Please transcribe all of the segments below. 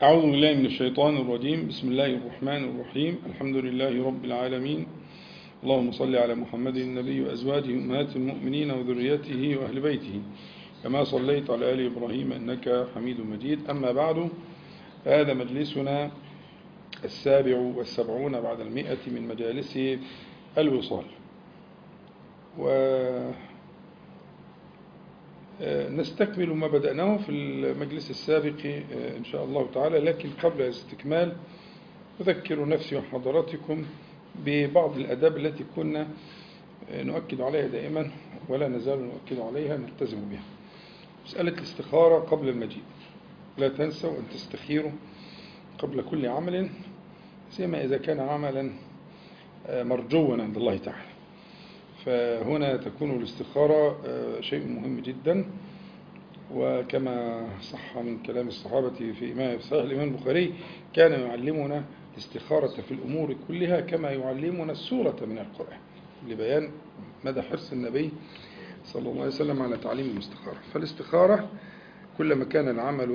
أعوذ بالله من الشيطان الرجيم بسم الله الرحمن الرحيم الحمد لله رب العالمين اللهم صل على محمد النبي وأزواجه أمهات المؤمنين وذريته وأهل بيته كما صليت على آل إبراهيم إنك حميد مجيد أما بعد هذا مجلسنا السابع والسبعون بعد المئة من مجالس الوصال و نستكمل ما بدأناه في المجلس السابق إن شاء الله تعالى لكن قبل الاستكمال أذكر نفسي وحضراتكم ببعض الأداب التي كنا نؤكد عليها دائما ولا نزال نؤكد عليها نلتزم بها مسألة الاستخارة قبل المجيء لا تنسوا أن تستخيروا قبل كل عمل سيما إذا كان عملا مرجوا عند الله تعالى فهنا تكون الاستخارة شيء مهم جدا وكما صح من كلام الصحابة في إمام صحيح الإمام البخاري كان يعلمنا الاستخارة في الأمور كلها كما يعلمنا السورة من القرآن لبيان مدى حرص النبي صلى الله عليه وسلم على تعليم الاستخارة فالاستخارة كلما كان العمل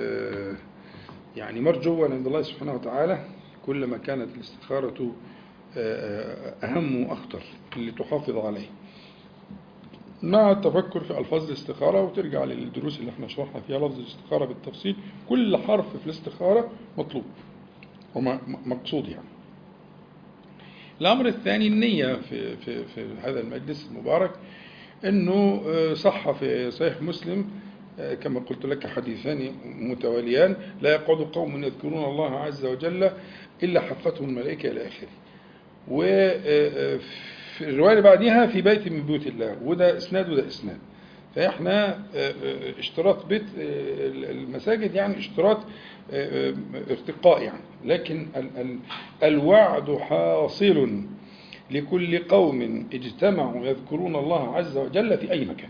يعني مرجوا عند الله سبحانه وتعالى كلما كانت الاستخارة أهم وأخطر اللي تحافظ عليه مع التفكر في ألفاظ الاستخارة وترجع للدروس اللي احنا شرحنا فيها لفظ الاستخارة بالتفصيل كل حرف في الاستخارة مطلوب ومقصود يعني الأمر الثاني النية في, في, في هذا المجلس المبارك أنه صح في صحيح مسلم كما قلت لك حديثان متواليان لا يقعد قوم يذكرون الله عز وجل إلا حفتهم الملائكة إلى آخره وفي الرواية اللي بعديها في بيت من بيوت الله وده إسناد وده إسناد فإحنا اشتراط بيت المساجد يعني اشتراط ارتقاء يعني لكن الوعد حاصل لكل قوم اجتمعوا يذكرون الله عز وجل في أي مكان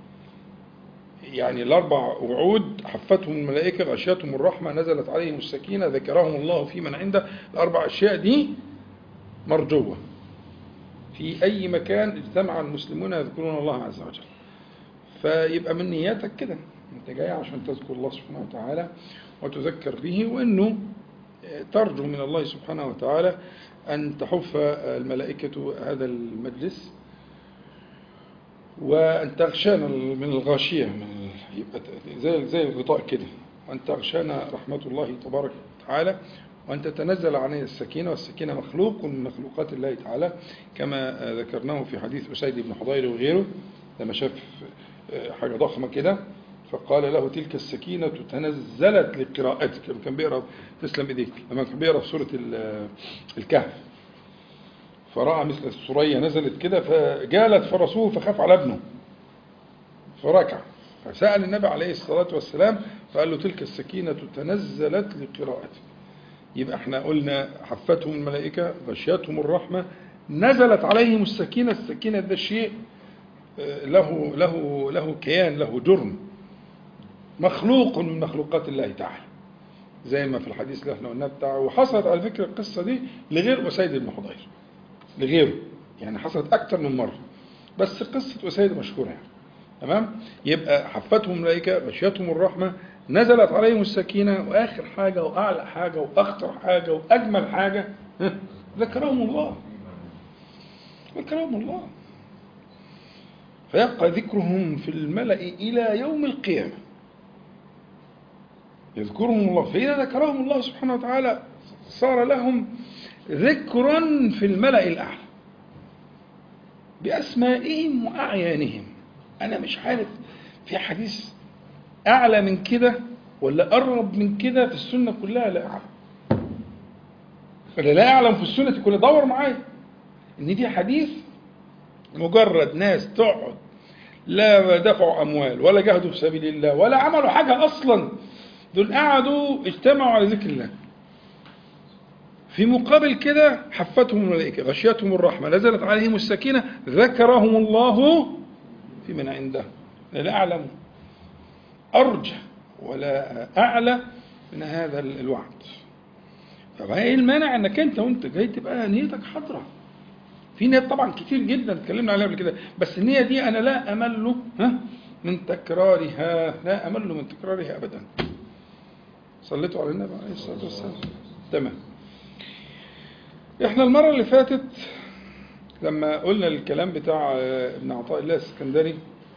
يعني الأربع وعود حفتهم الملائكة غشيتهم الرحمة نزلت عليهم السكينة ذكرهم الله في من عنده الأربع أشياء دي مرجوة في أي مكان اجتمع المسلمون يذكرون الله عز وجل فيبقى من نياتك كده انت جاي عشان تذكر الله سبحانه وتعالى وتذكر به وانه ترجو من الله سبحانه وتعالى ان تحف الملائكة هذا المجلس وان تغشانا من الغاشية من يبقى زي زي الغطاء كده وان تغشانا رحمة الله تبارك وتعالى وأن تتنزل علينا السكينة والسكينة مخلوق من مخلوقات الله تعالى كما ذكرناه في حديث أسيد بن حضير وغيره لما شاف حاجة ضخمة كده فقال له تلك السكينة تنزلت لقراءتك لما كان بيقرأ تسلم إيديك لما كان بيقرأ في سورة الكهف فرأى مثل السرية نزلت كده فجالت فرسوه فخاف على ابنه فركع فسأل النبي عليه الصلاة والسلام فقال له تلك السكينة تنزلت لقراءتك يبقى احنا قلنا حفتهم الملائكة غشيتهم الرحمة نزلت عليهم السكينة السكينة ده شيء له له له كيان له جرم مخلوق من مخلوقات الله تعالى زي ما في الحديث اللي احنا قلناه بتاعه وحصلت على فكرة القصة دي لغير أسيد بن حضير لغيره يعني حصلت أكتر من مرة بس قصة أسيد مشهورة يعني تمام يبقى حفتهم الملائكة غشيتهم الرحمة نزلت عليهم السكينة وآخر حاجة وأعلى حاجة وأخطر حاجة وأجمل حاجة ذكرهم الله ذكرهم الله فيبقى ذكرهم في الملأ إلى يوم القيامة يذكرهم الله فإذا ذكرهم الله سبحانه وتعالى صار لهم ذكرا في الملأ الأعلى بأسمائهم وأعيانهم أنا مش عارف في حديث أعلى من كده ولا أقرب من كده في السنة كلها لا أعلم ولا لا أعلم في السنة كلها دور معايا إن دي حديث مجرد ناس تقعد لا دفعوا أموال ولا جهدوا في سبيل الله ولا عملوا حاجة أصلا دول قعدوا اجتمعوا على ذكر الله في مقابل كده حفتهم الملائكة غشيتهم الرحمة نزلت عليهم السكينة ذكرهم الله في من عنده لا أعلم أرجى ولا أعلى من هذا الوعد فايه المانع انك انت وانت جاي تبقى نيتك حاضره في نيات طبعا كتير جدا اتكلمنا عليها قبل كده بس النيه دي انا لا امل ها من تكرارها لا امل من تكرارها ابدا صليتوا على النبي عليه الصلاة والسلام تمام احنا المرة اللي فاتت لما قلنا الكلام بتاع ابن عطاء الله السكندري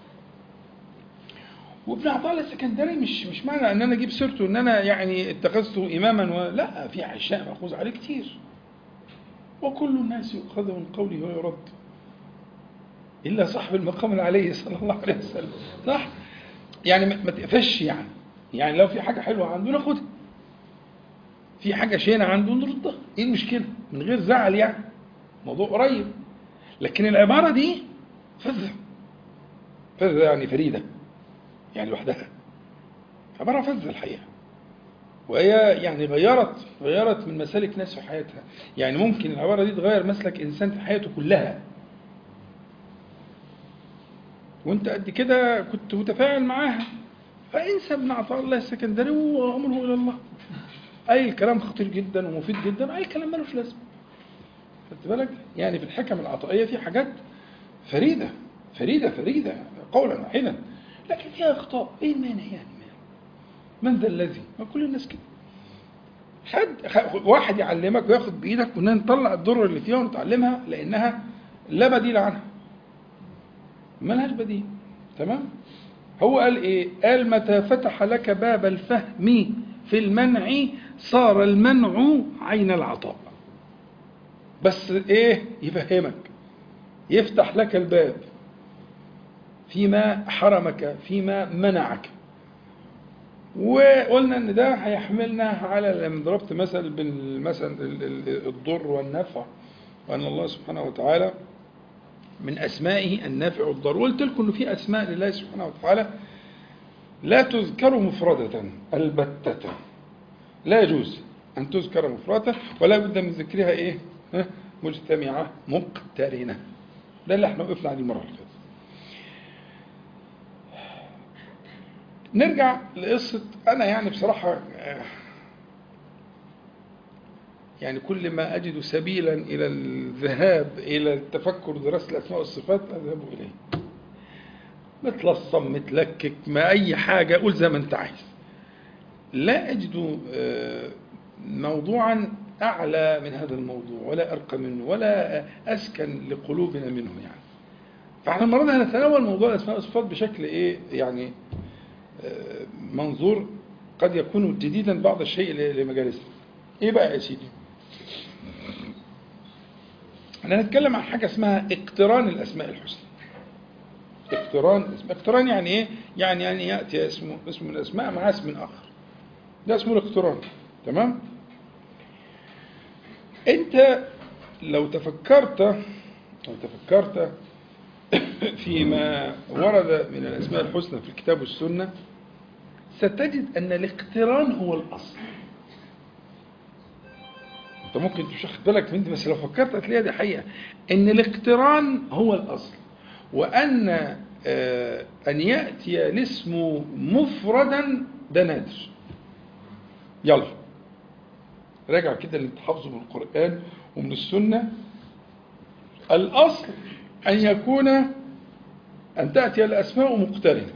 وابن عطاء الله السكندري مش مش معنى ان انا اجيب سيرته ان انا يعني اتخذته اماما و... لا في اشياء ماخوذ عليه كتير وكل الناس يؤخذ من قوله ويرد الا صاحب المقام العلي صلى الله عليه وسلم صح يعني ما تقفش يعني يعني لو في حاجه حلوه عنده ناخدها في حاجه شينه عنده نردها ايه المشكله من غير زعل يعني موضوع قريب لكن العباره دي فذه فذه يعني فريده يعني لوحدها عباره فذه الحقيقه وهي يعني غيرت غيرت من مسالك ناس في حياتها يعني ممكن العباره دي تغير مسلك انسان في حياته كلها وانت قد كده كنت متفاعل معاها فانسى ابن عطاء الله السكندري وامره الى الله اي الكلام خطير جدا ومفيد جدا اي كلام ملوش لازمه خدت بالك يعني في الحكم العطائيه في حاجات فريده فريده فريده قولا واحدا لكن فيها اخطاء ايه المانع يعني من ذا الذي ما كل الناس كده حد واحد يعلمك وياخد بايدك وان نطلع الضر اللي فيها ونتعلمها لانها لا بديل عنها ملهاش بديل تمام هو قال ايه قال متى فتح لك باب الفهم في المنع صار المنع عين العطاء بس ايه يفهمك يفتح لك الباب فيما حرمك فيما منعك وقلنا ان ده هيحملنا على لما ضربت مثل بين مثلا الضر والنفع وان الله سبحانه وتعالى من اسمائه النافع والضر وقلت لكم انه في اسماء لله سبحانه وتعالى لا تذكر مفردة البتة لا يجوز ان تذكر مفردة ولا بد من ذكرها ايه مجتمعة مقترنة ده اللي احنا وقفنا عليه المرة اللي فاتت نرجع لقصة أنا يعني بصراحة يعني كل ما أجد سبيلا إلى الذهاب إلى التفكر دراسة الأسماء والصفات أذهب إليه متلصم متلكك ما أي حاجة قول زي ما أنت عايز لا أجد موضوعا أعلى من هذا الموضوع ولا أرقى منه ولا أسكن لقلوبنا منه يعني فاحنا المرة دي هنتناول موضوع الأسماء والصفات بشكل إيه يعني منظور قد يكون جديدا بعض الشيء لمجالسنا ايه بقى يا سيدي احنا هنتكلم عن حاجه اسمها اقتران الاسماء الحسنى اقتران الاسماء اقتران يعني ايه يعني يعني ياتي اسم اسم من الاسماء مع اسم اخر ده اسمه الاقتران تمام انت لو تفكرت لو تفكرت فيما ورد من الاسماء الحسنى في الكتاب والسنه ستجد أن الاقتران هو الأصل أنت ممكن مش واخد بالك من دي بس لو فكرت هتلاقيها دي حقيقة أن الاقتران هو الأصل وأن آه أن يأتي الاسم مفردا ده نادر يلا راجع كده اللي تحفظه من القرآن ومن السنة الأصل أن يكون أن تأتي الأسماء مقترنة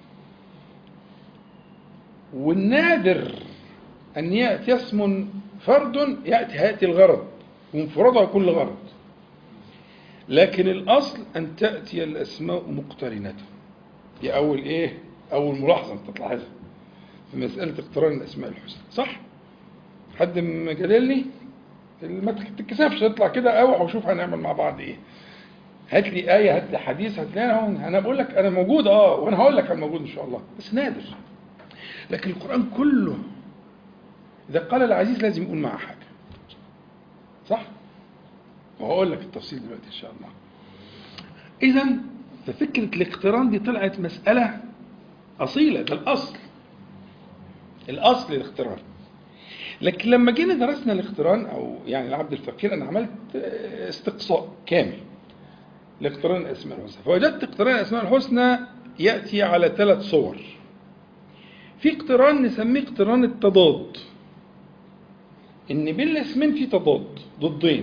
والنادر أن يأتي اسم فرد يأتي هيأتي الغرض وانفراده يكون لغرض لكن الأصل أن تأتي الأسماء مقترنة دي أول إيه؟ أول ملاحظة أنت تلاحظها في مسألة اقتران الأسماء الحسنى صح؟ حد مجادلني؟ ما تتكسفش اطلع كده اوعى وشوف هنعمل مع بعض ايه هات لي آية هات لي حديث هات لي أنا أنا بقول لك أنا موجود أه وأنا هقول لك أنا موجود إن شاء الله بس نادر لكن القرآن كله إذا قال العزيز لازم يقول معه حاجة صح؟ وهقول لك التفصيل دلوقتي إن شاء الله إذا ففكرة الاقتران دي طلعت مسألة أصيلة ده الأصل الأصل الاقتران لكن لما جينا درسنا الاقتران أو يعني العبد الفقير أنا عملت استقصاء كامل لاقتران الأسماء الحسنى فوجدت اقتران الأسماء الحسنى يأتي على ثلاث صور في اقتران نسميه اقتران التضاد ان بين الاسمين في تضاد ضدين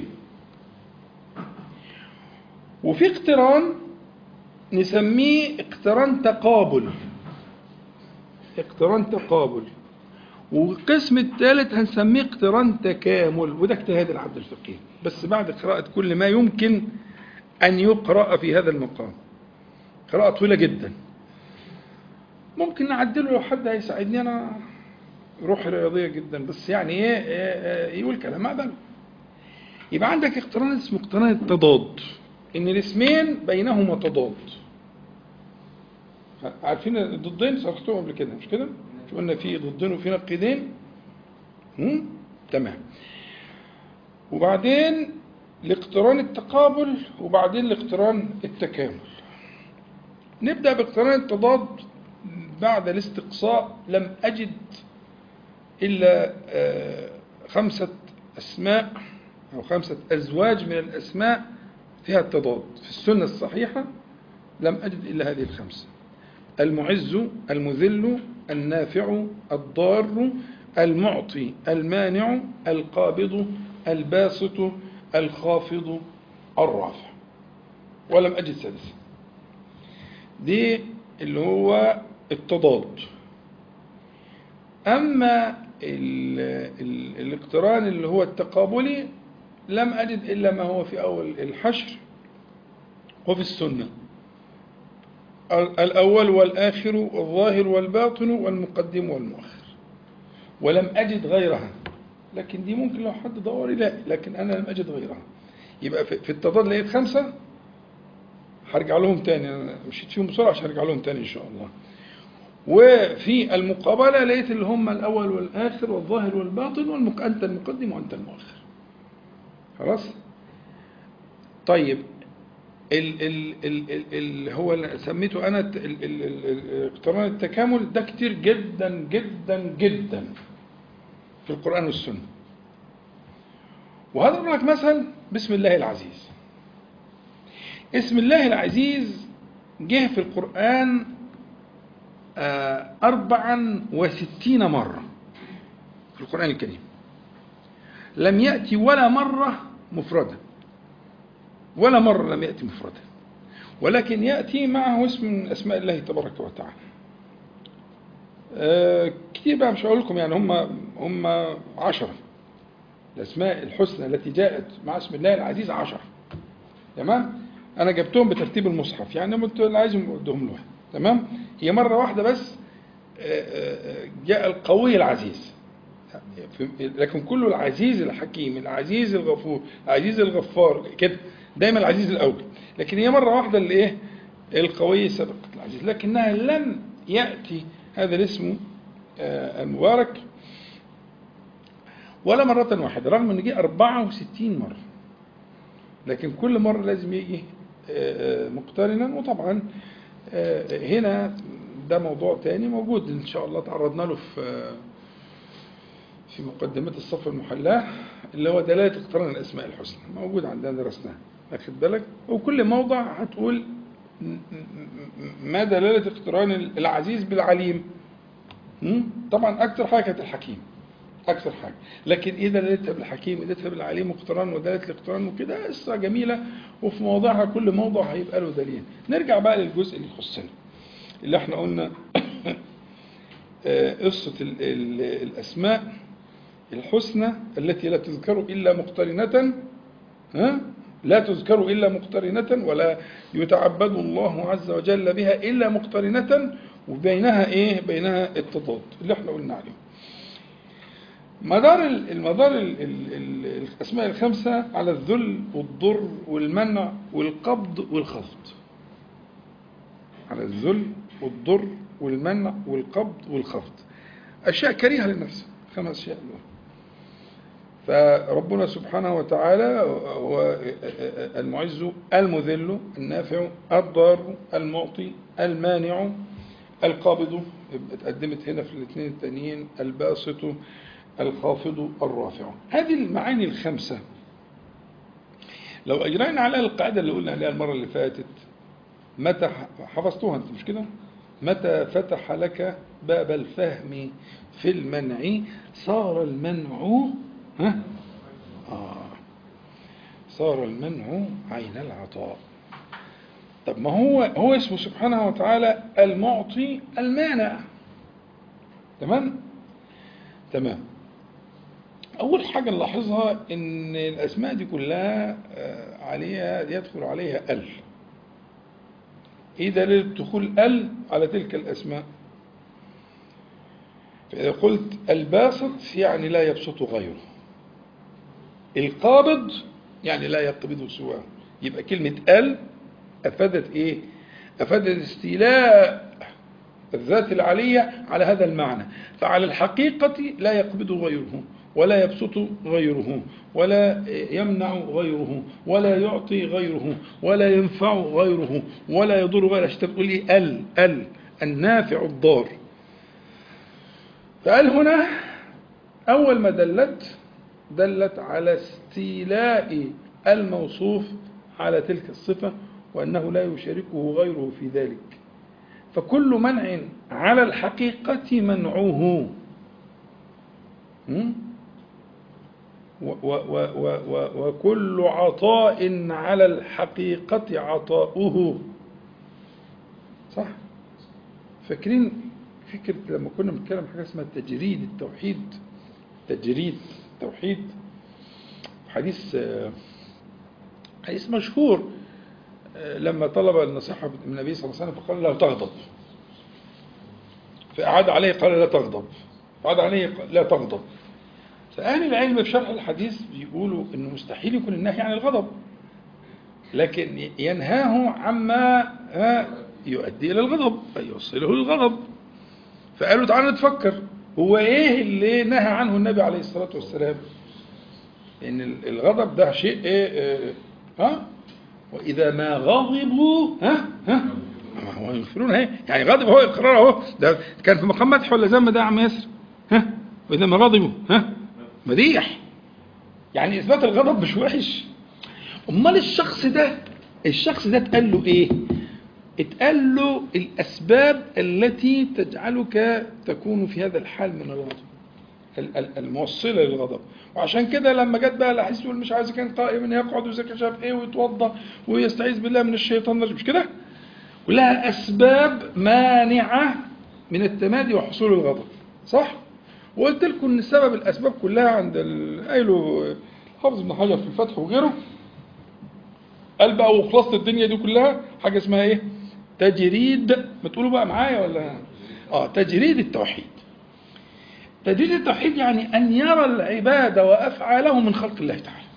وفي اقتران نسميه اقتران تقابل اقتران تقابل والقسم الثالث هنسميه اقتران تكامل وده اجتهاد العبد الفقيه بس بعد قراءة كل ما يمكن أن يقرأ في هذا المقام قراءة طويلة جدا ممكن نعدله لو حد هيساعدني أنا روح رياضية جدا بس يعني ايه إيه- إيه يقول كلام أقبله يبقى عندك اقتران اسمه اقتران التضاد ان الاسمين بينهما تضاد عارفين الضدين شرحتهم قبل كده مش كده مش قلنا في ضدين وفي نقيضين هم؟ تمام وبعدين لاقتران التقابل وبعدين لاقتران التكامل نبدأ باقتران التضاد بعد الاستقصاء لم أجد إلا آه، خمسة أسماء أو خمسة أزواج من الأسماء فيها التضاد في السنة الصحيحة لم أجد إلا هذه الخمسة المعز المذل النافع الضار المعطي المانع القابض الباسط الخافض الرافع ولم أجد سادسا دي اللي هو التضاد أما ال ال الاقتران اللي هو التقابلي لم أجد إلا ما هو في أول الحشر وفي السنة ال- الأول والآخر والظاهر والباطن والمقدم والمؤخر ولم أجد غيرها لكن دي ممكن لو حد دور يلاقي لكن أنا لم أجد غيرها يبقى في في التضاد لقيت خمسة هرجع لهم تاني أنا مشيت فيهم بسرعة عشان هرجع لهم تاني إن شاء الله وفي المقابلة لقيت اللي هم الأول والآخر والظاهر والباطن والمق... أنت المقدم وأنت المؤخر خلاص طيب ال ال ال ال ال هو اللي سميته أنا الت- ال ال ال ال اقتران التكامل ده كتير جدا جدا جدا في القرآن والسنة وهضرب لك مثل بسم الله العزيز اسم الله العزيز جه في القرآن آه، أربعا وستين مرة في القرآن الكريم لم يأتي ولا مرة مفردا ولا مرة لم يأتي مفردا ولكن يأتي معه اسم من أسماء الله تبارك وتعالى آه، كتير بقى مش هقول لكم يعني هم هم عشرة الأسماء الحسنى التي جاءت مع اسم الله العزيز عشرة تمام أنا جبتهم بترتيب المصحف يعني انتوا اللي عايزهم أدهم له تمام هي مرة واحدة بس آه، آه، جاء القوي العزيز في- لكن كله العزيز الحكيم العزيز الغفور العزيز الغفار كده دايما العزيز الاول لكن هي مره واحده اللي ايه القوي سبقت العزيز لكنها لم ياتي هذا الاسم آه، المبارك ولا مرة واحدة رغم ان جه 64 مرة لكن كل مرة لازم يجي آه، آه، مقترنا وطبعا آه، هنا ده موضوع تاني موجود ان شاء الله تعرضنا له في آه، في مقدمة الصف المحلاة اللي هو دلالة اقتران الأسماء الحسنى موجود عندنا درسناه واخد بالك وكل موضع هتقول م- م- م- ما دلالة اقتران العزيز بالعليم م? طبعا أكثر حاجة كانت الحكيم أكثر حاجة لكن إيه دلالتها بالحكيم دلالتها بالعليم واقتران ودلالة الاقتران وكده قصة جميلة وفي موضعها كل موضع هيبقى له دليل نرجع بقى للجزء اللي يخصنا اللي احنا قلنا آه، قصة ال- ال- الأسماء الحسنى التي لا تذكر إلا مقترنة ها؟ لا تذكر إلا مقترنة ولا يتعبد الله عز وجل بها إلا مقترنة وبينها إيه؟ بينها التضاد اللي احنا قلنا عليه مدار ال- المدار ال- ال- ال- الأسماء الخمسة على الذل والضر والمنع والقبض والخفض على الذل والضر والمنع والقبض والخفض أشياء كريهة للنفس خمس أشياء دول فربنا سبحانه وتعالى هو المعز المذل النافع الضار المعطي المانع القابض يبقى اتقدمت هنا في الاثنين التانيين الباسط الخافض الرافع هذه المعاني الخمسة لو أجرينا عليها القاعدة اللي قلنا عليها المرة اللي فاتت متى حفظتوها أنت مش كده متى فتح لك باب الفهم في المنع صار المنع ها آه صار المنع عين العطاء طب ما هو هو اسمه سبحانه وتعالى المعطي المانع تمام تمام أول حاجة نلاحظها إن الأسماء دي كلها آه، عليها يدخل عليها ال إيه دليل دخول ال على تلك الأسماء فإذا قلت الباسط يعني لا يبسط غيره القابض يعني لا يقبضه سواه يبقى كلمة ال أفادت إيه أفادت استيلاء الذات العلية على هذا المعنى فعلى الحقيقة لا يقبض غيره ولا يبسط غيره ولا يمنع غيره ولا يعطي غيره ولا ينفع غيره ولا يضر غيره عشان تقول لي ال ال النافع الضار فقال هنا أول ما دلت دلت على استيلاء الموصوف على تلك الصفة وأنه لا يشاركه غيره في ذلك فكل منع على الحقيقة منعه م? و و و و و وكل عطاء على الحقيقة عطاؤه صح فاكرين فكرة لما كنا بنتكلم حاجة اسمها تجريد التوحيد تجريد التوحيد حديث آه، حديث مشهور آه، لما طلب النصيحة من النبي صلى الله عليه وسلم فقال لا تغضب فأعاد عليه قال لا تغضب فأعاد عليه قال لا تغضب فأهل العلم في شرح الحديث بيقولوا إنه مستحيل يكون النهي عن الغضب لكن ينهاه عما ها، يؤدي إلى الغضب فيوصله للغضب فقالوا تعالوا نتفكر هو إيه اللي نهى عنه النبي عليه الصلاة والسلام إن الغضب ده شيء إيه إيه، ها وإذا ما غضبوا ها ها ما هو يغفرون اهي يعني غضب هو اقرار اهو ده كان في مقام مدح ولا ذم ده يا عم ياسر ها واذا ما غضبوا ها مديح يعني اثبات الغضب مش وحش امال الشخص ده الشخص ده اتقال له ايه اتقال له الاسباب التي تجعلك تكون في هذا الحال من الغضب ال- ال- الموصله للغضب وعشان كده لما جت بقى الاحاديث يقول مش عايز كان قائما يقعد وزي مش عارف ايه ويتوضا ويستعيذ بالله من الشيطان الرجيم مش كده؟ ولها اسباب مانعه من التمادي وحصول الغضب صح؟ وقلت لكم ان سبب الاسباب كلها عند ال- قايله حافظ ابن حجر في الفتح وغيره قال بقى وخلاصه الدنيا دي كلها حاجه اسمها ايه؟ تجريد ما تقولوا بقى معايا ولا اه تجريد التوحيد تجريد التوحيد يعني أن يرى العباد وأفعاله من خلق الله تعالى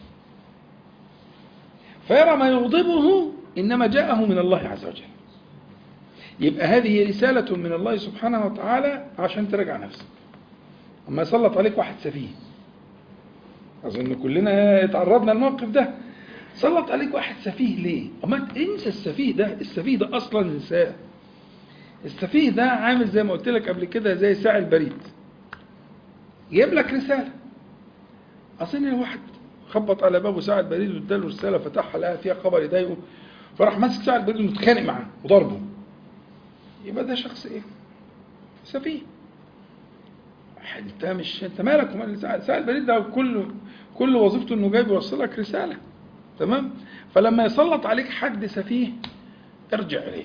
فيرى ما يغضبه إنما جاءه من الله عز وجل يبقى هذه رسالة من الله سبحانه وتعالى عشان تراجع نفسك أما يسلط عليك واحد سفيه أظن كلنا تعرضنا الموقف ده سلط عليك واحد سفيه ليه؟ أما انسى السفيه ده السفيه ده أصلا انساه السفيه ده عامل زي ما قلت لك قبل كده زي ساعي البريد جايب لك رسالة أصل واحد خبط على بابه ساعة بريد واداله رسالة فتحها لقاها فيها خبر يضايقه فراح ماسك ساعة بريد ومتخانق معاه وضربه يبقى ده شخص ايه؟ سفيه انت مش انت مالك ومال ساعة ساعة البريد ده كل كل وظيفته انه جاي بيوصلك رسالة تمام؟ فلما يسلط عليك حد سفيه ارجع اليه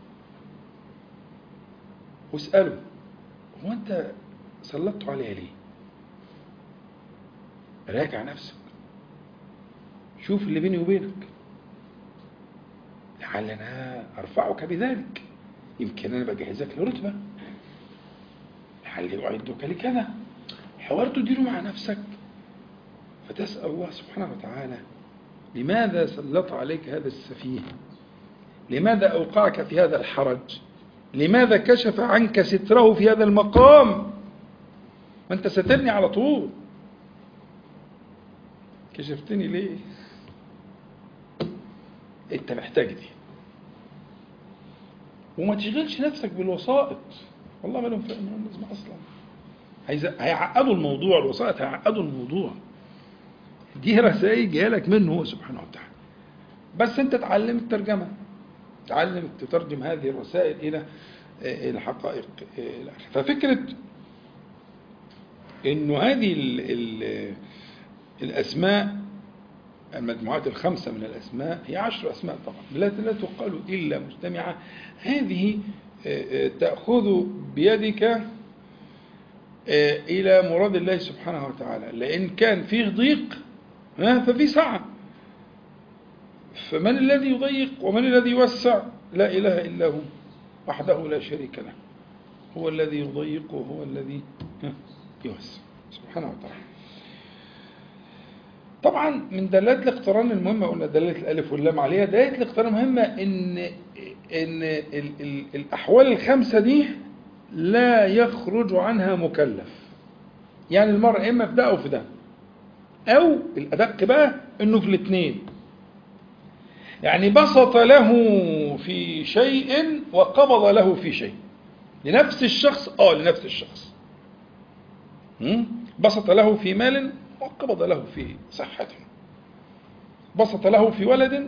واسأله هو انت سلطت عليها ليه؟ راجع نفسك شوف اللي بيني وبينك لعل انا ارفعك بذلك يمكن انا بجهزك لرتبه لعلي اعدك لكذا حوار تديره مع نفسك فتسال الله سبحانه وتعالى لماذا سلط عليك هذا السفيه لماذا اوقعك في هذا الحرج لماذا كشف عنك ستره في هذا المقام ما انت سترني على طول كشفتني ليه انت محتاج دي وما تشغلش نفسك بالوسائط والله ما لهم فهم لازمه اصلا هيز- هيعقدوا الموضوع الوسائط هيعقدوا الموضوع دي رسائل جايه لك منه هو سبحانه وتعالى بس انت اتعلم الترجمه تعلم تترجم هذه الرسائل الى آه، الحقائق آه، الآخرة. ففكره انه هذه ال ال الاسماء المجموعات الخمسه من الاسماء هي عشر اسماء طبعا لا لا تقال الا مجتمعه هذه آه، آه، تاخذ بيدك آه، إلى مراد الله سبحانه وتعالى لأن كان فيه ضيق ها، ففي سعة فمن الذي يضيق ومن الذي يوسع لا إله إلا هو وحده لا شريك له هو الذي يضيق وهو الذي ها، يوسع سبحانه وتعالى طبعا من دلالات الاقتران المهمة قلنا دلالة الألف واللام عليها دلالة الاقتران المهمة إن إن ال ال الأحوال الخمسة دي لا يخرج عنها مكلف يعني المرء إما في ده أو في ده أو الأدق بقى إنه في الاثنين يعني بسط له في شيء وقبض له في شيء لنفس الشخص اه لنفس الشخص م? بسط له في مال وقبض له في صحة بسط له في ولد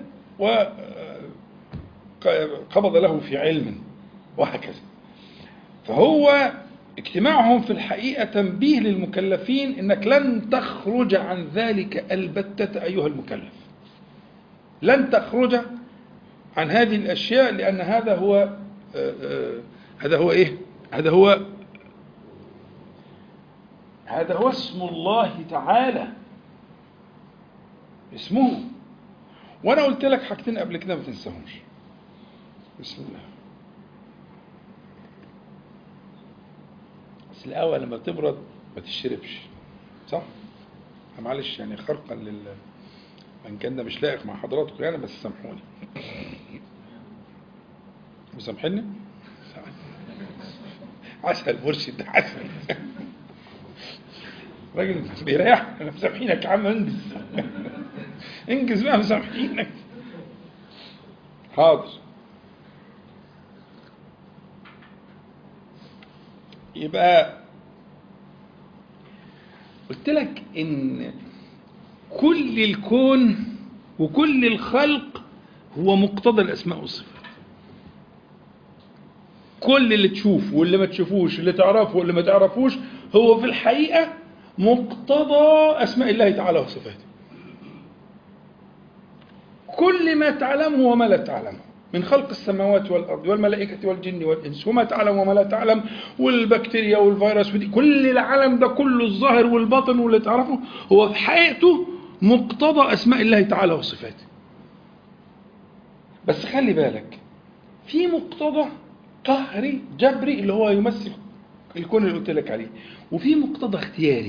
وقبض له في علم وهكذا فهو اجتماعهم في الحقيقة تنبيه للمكلفين انك لن تخرج عن ذلك البتة ايها المكلف لن تخرج عن هذه الاشياء لان هذا هو آه، آه، هذا هو ايه هذا هو هذا هو اسم الله تعالى اسمه وانا قلت لك حاجتين قبل كده ما تنساهمش بسم الله بس القهوة لما تبرد ما تشربش صح؟ معلش يعني خرقا لل وان كان ده مش لائق مع حضراتكم يعني بس سامحوني مسامحيني؟ عسل مرشد عسل راجل بيريح انا مسامحينك يا عم انجز انجز بقى مسامحينك حاضر يبقى قلت لك ان كل الكون وكل الخلق هو مقتضى الاسماء والصفات كل اللي تشوفه واللي ما تشوفوش اللي تعرفه واللي ما تعرفوش هو في الحقيقة مقتضى أسماء الله تعالى وصفاته كل ما تعلمه وما لا تعلمه من خلق السماوات والأرض والملائكة والجن والإنس وما تعلم وما لا تعلم والبكتيريا والفيروس ودي كل العالم ده كله الظاهر والباطن واللي تعرفه هو في حقيقته مقتضى أسماء الله تعالى وصفاته بس خلي بالك في مقتضى قهري جبري اللي هو يمثل الكون اللي قلت لك عليه وفي مقتضى اختياري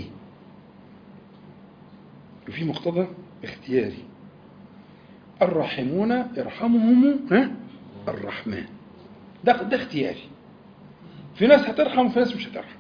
وفي مقتضى اختياري الراحمون يرحمهم ها الرحمن ده ده اختياري في ناس هترحم وفي ناس مش هترحم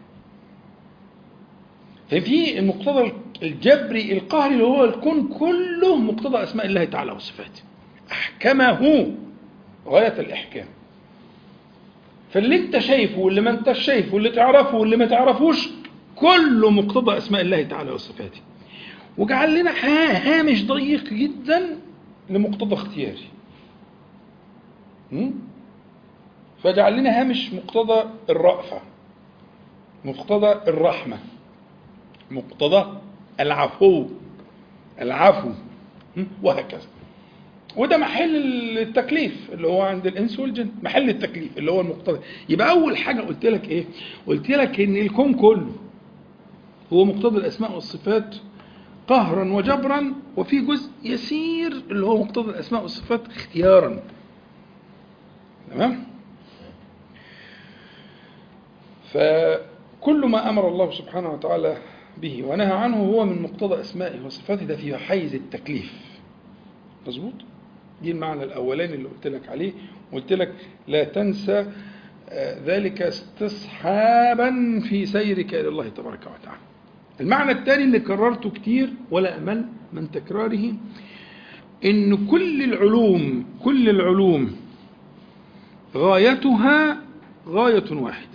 ففي المقتضى الجبري القهري اللي هو الكون كله مقتضى اسماء الله تعالى وصفاته احكمه غايه الاحكام فاللي انت شايفه واللي ما انتش شايفه واللي تعرفه واللي ما تعرفوش كله مقتضى اسماء الله تعالى وصفاته وجعل لنا هامش ضيق جدا لمقتضى اختياري م? فجعل لنا هامش مقتضى الرأفة مقتضى الرحمة مقتضى العفو العفو م? وهكذا وده محل التكليف اللي هو عند الانس والجن محل التكليف اللي هو المقتضى يبقى اول حاجه قلت لك ايه قلت لك ان الكون كله هو مقتضى الاسماء والصفات قهرا وجبرا وفي جزء يسير اللي هو مقتضى الاسماء والصفات اختيارا تمام فكل ما امر الله سبحانه وتعالى به ونهى عنه هو من مقتضى اسمائه وصفاته ده في حيز التكليف مظبوط دي المعنى الاولاني اللي قلت لك عليه قلت لك لا تنسى ذلك استصحابا في سيرك الى الله تبارك وتعالى المعنى الثاني اللي كررته كتير ولا امل من تكراره ان كل العلوم كل العلوم غايتها غايه واحده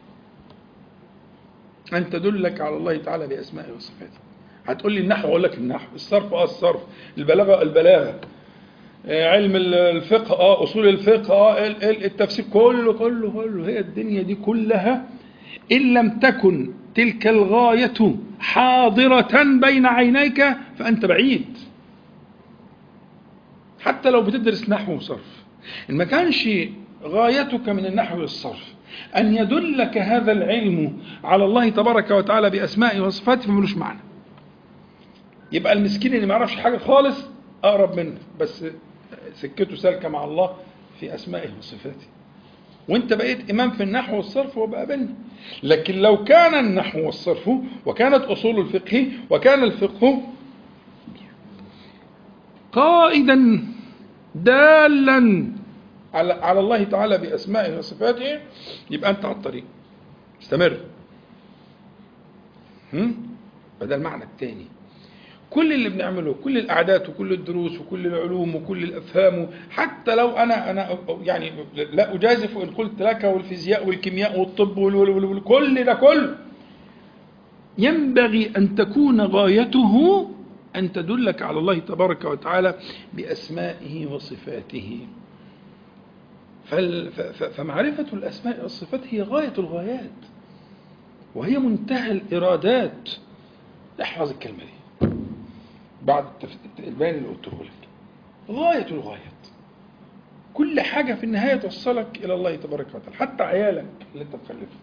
ان تدلك على الله تعالى باسمائه وصفاته هتقول لي النحو اقول لك النحو الصرف اه الصرف البلاغه البلاغه علم الفقه اه اصول الفقه اه التفسير كله كله كله هي الدنيا دي كلها ان لم تكن تلك الغايه حاضره بين عينيك فانت بعيد حتى لو بتدرس نحو وصرف ان ما كانش غايتك من النحو والصرف أن يدلك هذا العلم على الله تبارك وتعالى بأسمائه وصفاته فملوش معنى يبقى المسكين اللي ما يعرفش حاجة خالص أقرب منه بس سكته سالكة مع الله في أسمائه وصفاته وانت بقيت إمام في النحو والصرف وبقابلني لكن لو كان النحو والصرف وكانت أصول الفقه وكان الفقه قائدا دالا على على الله تعالى بأسمائه وصفاته يبقى أنت على الطريق استمر هم؟ فده المعنى الثاني كل اللي بنعمله كل الأعداد وكل الدروس وكل العلوم وكل الأفهام حتى لو أنا أنا يعني لا أجازف إن قلت لك والفيزياء والكيمياء والطب وكل ده كله ينبغي أن تكون غايته أن تدلك على الله تبارك وتعالى بأسمائه وصفاته فمعرفة الأسماء والصفات هي غاية الغايات وهي منتهى الإرادات احفظ الكلمة دي بعد البيان اللي قلته لك غاية الغايات كل حاجة في النهاية توصلك إلى الله تبارك وتعالى حتى عيالك اللي أنت مخلفه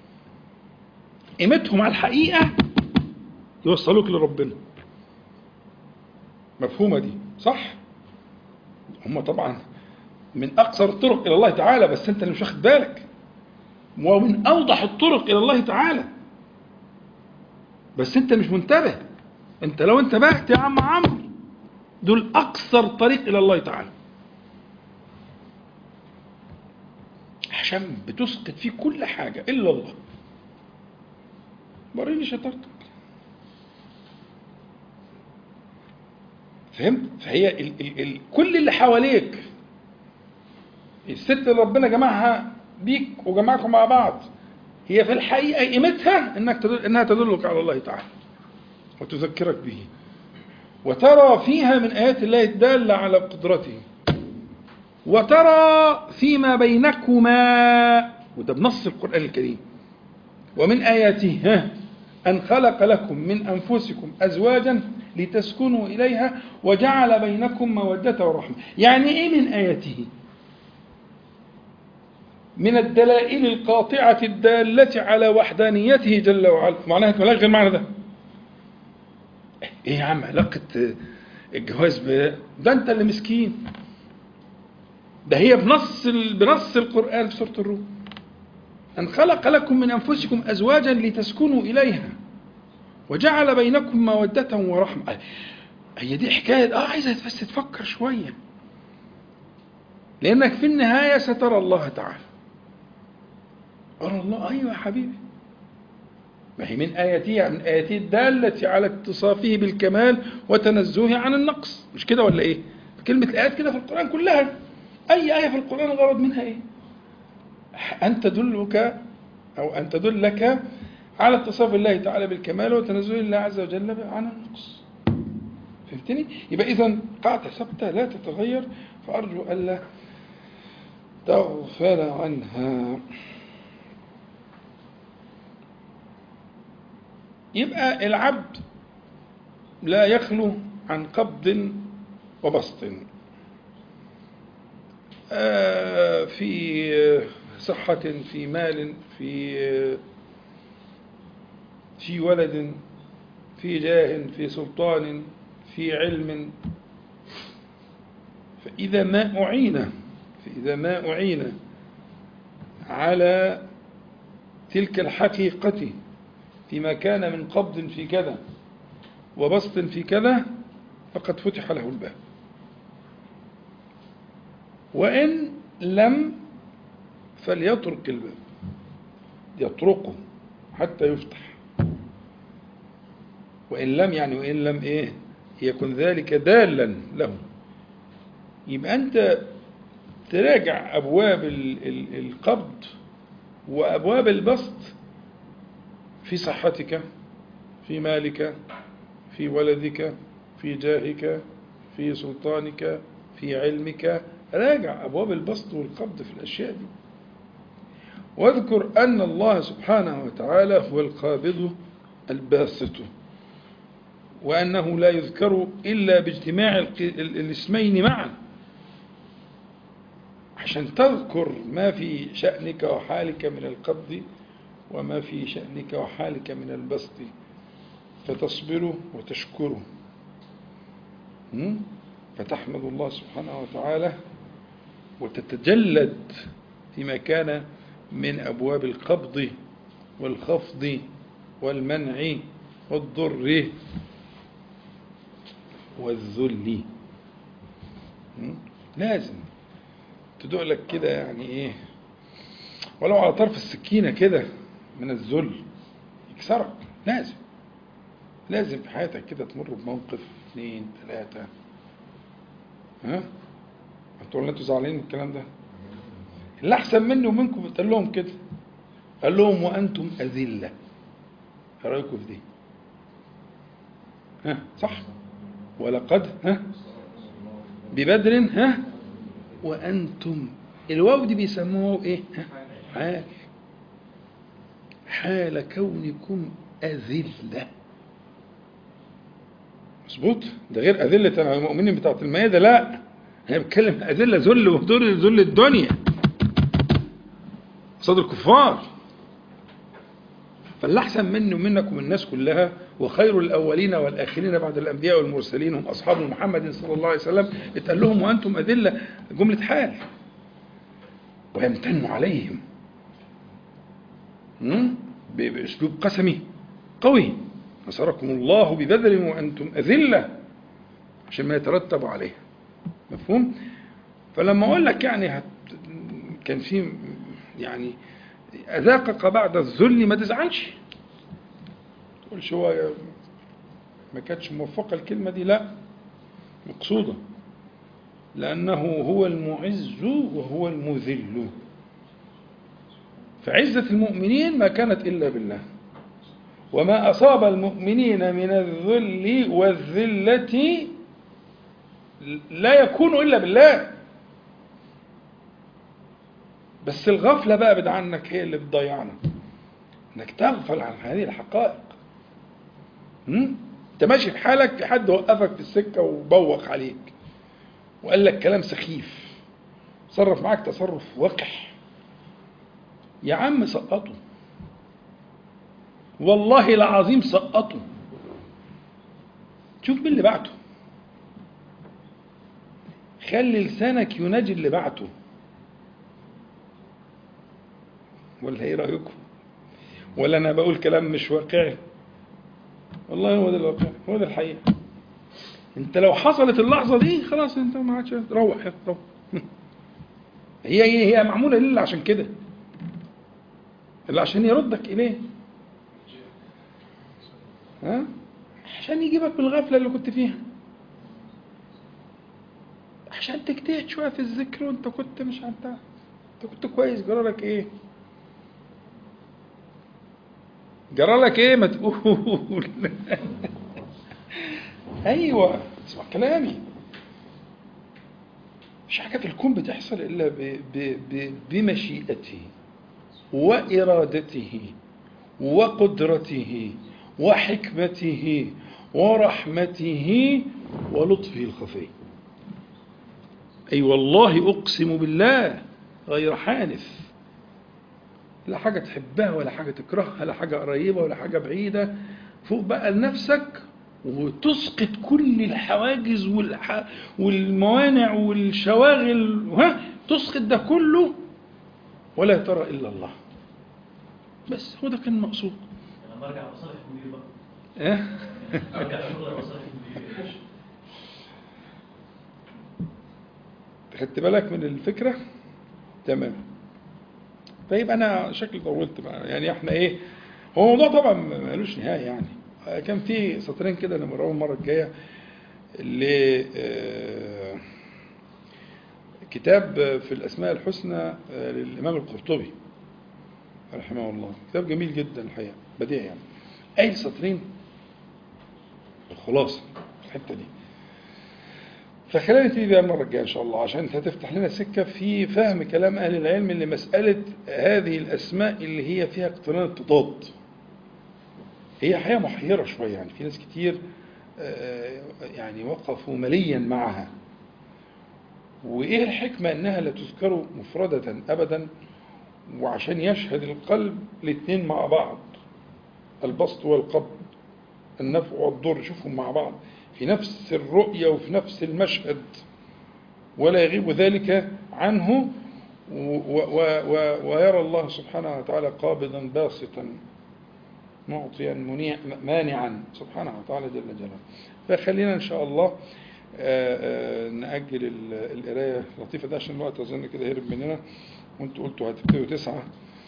قيمتهم على الحقيقة يوصلوك لربنا مفهومة دي صح هم طبعا من أقصر الطرق إلى الله تعالى بس أنت اللي مش واخد بالك ومن أوضح الطرق إلى الله تعالى بس أنت مش منتبه أنت لو انتبهت يا عم عمرو دول أقصر طريق إلى الله تعالى عشان بتسقط فيه كل حاجة إلا الله وريني شطارتك فهمت؟ فهي ال ال ال كل اللي حواليك الست اللي ربنا جمعها بيك وجمعكم مع بعض هي في الحقيقة قيمتها انك تدل انها تدلك على الله تعالى وتذكرك به وترى فيها من آيات الله الدالة على قدرته وترى فيما بينكما وده بنص القرآن الكريم ومن آياته ها أن خلق لكم من أنفسكم أزواجا لتسكنوا إليها وجعل بينكم مودة ورحمة يعني إيه من آياته من الدلائل القاطعة الدالة على وحدانيته جل وعلا معناها ملاش غير المعنى ده ايه يا عم علاقة الجواز ب ده انت اللي مسكين ده هي بنص ال... بنص القرآن في سورة الروم أن خلق لكم من أنفسكم أزواجا لتسكنوا إليها وجعل بينكم مودة ورحمة هي دي حكاية اه عايزة بس تفكر شوية لأنك في النهاية سترى الله تعالى أرى الله أيوة يا حبيبي ما هي من آياته من آياته الدالة على اتصافه بالكمال وتنزهه عن النقص مش كده ولا إيه؟ كلمة الآيات كده في القرآن كلها أي آية في القرآن الغرض منها إيه؟ أن تدلك أو أن تدلك على اتصاف الله تعالى بالكمال وتنزه الله عز وجل عن النقص فهمتني؟ يبقى إذا قاعدة ثابتة لا تتغير فأرجو ألا تغفل عنها يبقى العبد لا يخلو عن قبض وبسط في صحة في مال في في ولد في جاه في سلطان في علم فإذا ما أعين فإذا ما أعين على تلك الحقيقة فيما كان من قبض في كذا وبسط في كذا فقد فتح له الباب وإن لم فليترك الباب يطرقه حتى يفتح وإن لم يعني وإن لم إيه يكن ذلك دالا له يبقى أنت تراجع أبواب القبض وأبواب البسط في صحتك في مالك في ولدك في جاهك في سلطانك في علمك راجع أبواب البسط والقبض في الأشياء دي واذكر أن الله سبحانه وتعالى هو القابض الباسط وأنه لا يذكر إلا باجتماع الاسمين معا عشان تذكر ما في شأنك وحالك من القبض وما في شأنك وحالك من البسط فتصبر وتشكر م? فتحمد الله سبحانه وتعالى وتتجلد فيما كان من أبواب القبض والخفض والمنع والضر والذل م? لازم تدوق لك كده يعني ايه ولو على طرف السكينة كده من الذل يكسرك لازم لازم في حياتك كده تمر بموقف اثنين ثلاثة ها هتقول انتوا زعلانين من الكلام ده اللي احسن مني ومنكم بتقول لهم كده قال لهم وانتم اذله ايه رايكم في دي ها صح ولقد ها ببدر ها وانتم الواو دي بيسموه ايه ها؟ حال حال كونكم أذلة مظبوط ده غير أذلة المؤمنين بتاعت المائدة لا هي بتكلم أذلة ذل ودور ذل الدنيا قصاد الكفار فاللي أحسن مني ومنك ومن الناس كلها وخير الأولين والآخرين بعد الأنبياء والمرسلين هم أصحاب محمد صلى الله عليه وسلم اتقال لهم وأنتم أذلة جملة حال ويمتن عليهم م? بأسلوب قسمي قوي نصركم الله ببدر وأنتم أذلة عشان ما يترتب عليه مفهوم فلما أقول لك يعني هت كان في يعني أذاقك بعد الذل ما تزعلش تقولش هو ما كانتش موفقة الكلمة دي لا مقصودة لأنه هو المعز وهو المذل فعزة المؤمنين ما كانت إلا بالله وما أصاب المؤمنين من الذل والذلة لا يكون إلا بالله بس الغفلة بقى بعد عنك هي اللي بتضيعنا انك تغفل عن هذه الحقائق انت ماشي في حالك في حد وقفك في السكة وبوق عليك وقال لك كلام سخيف صرف معاك تصرف وقح يا عم سقطه والله العظيم سقطه شوف مين اللي بعته خلي لسانك يناجي اللي بعته ولا ايه رايكم ولا انا بقول كلام مش واقعي والله هو ده الواقع هو ده الحقيقه انت لو حصلت اللحظه دي خلاص انت ما عادش روح روح هي هي هي معموله ليه عشان كده اللي عشان يردك اليه ها عشان يجيبك بالغفله اللي كنت فيها عشان تجتهد شويه في الذكر وانت كنت مش انت انت كنت كويس جرالك ايه جرالك ايه ما تقول ايوه اسمع كلامي مش حاجه في الكون بتحصل الا ب ب ب بمشيئته وارادته وقدرته وحكمته ورحمته ولطفه الخفي اي والله اقسم بالله غير حانث لا حاجة تحبها ولا حاجة تكرهها لا حاجة قريبة ولا حاجة بعيدة فوق بقى لنفسك وتسقط كل الحواجز والح... والموانع والشواغل ها تسقط ده كله ولا ترى إلا الله بس هو ده كان المقصود انا برجع مصالح المدير بقى اه ارجع شغل مصالح المدير خدت بالك من الفكرة تمام طيب انا شكلي طولت بقى يعني احنا ايه هو الموضوع طبعا ملوش نهايه يعني كان في سطرين كده نمرهم المره الجايه ل آه، كتاب في الاسماء الحسنى آه، للامام القرطبي رحمه الله كتاب جميل جدا الحقيقه بديع يعني اي سطرين الخلاصه في الحته دي فخلينا نبتدي بيها المره الجايه ان شاء الله عشان انت هتفتح لنا سكه في فهم كلام اهل العلم لمساله هذه الاسماء اللي هي فيها اقتران التضاد. هي حقيقه محيره شويه يعني في ناس كتير آه، يعني وقفوا مليا معها. وإيه الحكمة أنها لا تذكر مفردة أبدا وعشان يشهد القلب الاثنين مع بعض البسط والقبض النفع والضر شوفهم مع بعض في نفس الرؤية وفي نفس المشهد ولا يغيب ذلك عنه و و و ويرى الله سبحانه وتعالى قابضا باسطا معطيا منيع مانعا سبحانه وتعالى جل جلاله فخلينا ان شاء الله آه، آه، نأجل ال- القراية اللطيفة ده عشان الوقت أظن كده هرب مننا وانتوا قلتوا هتبتدوا تسعة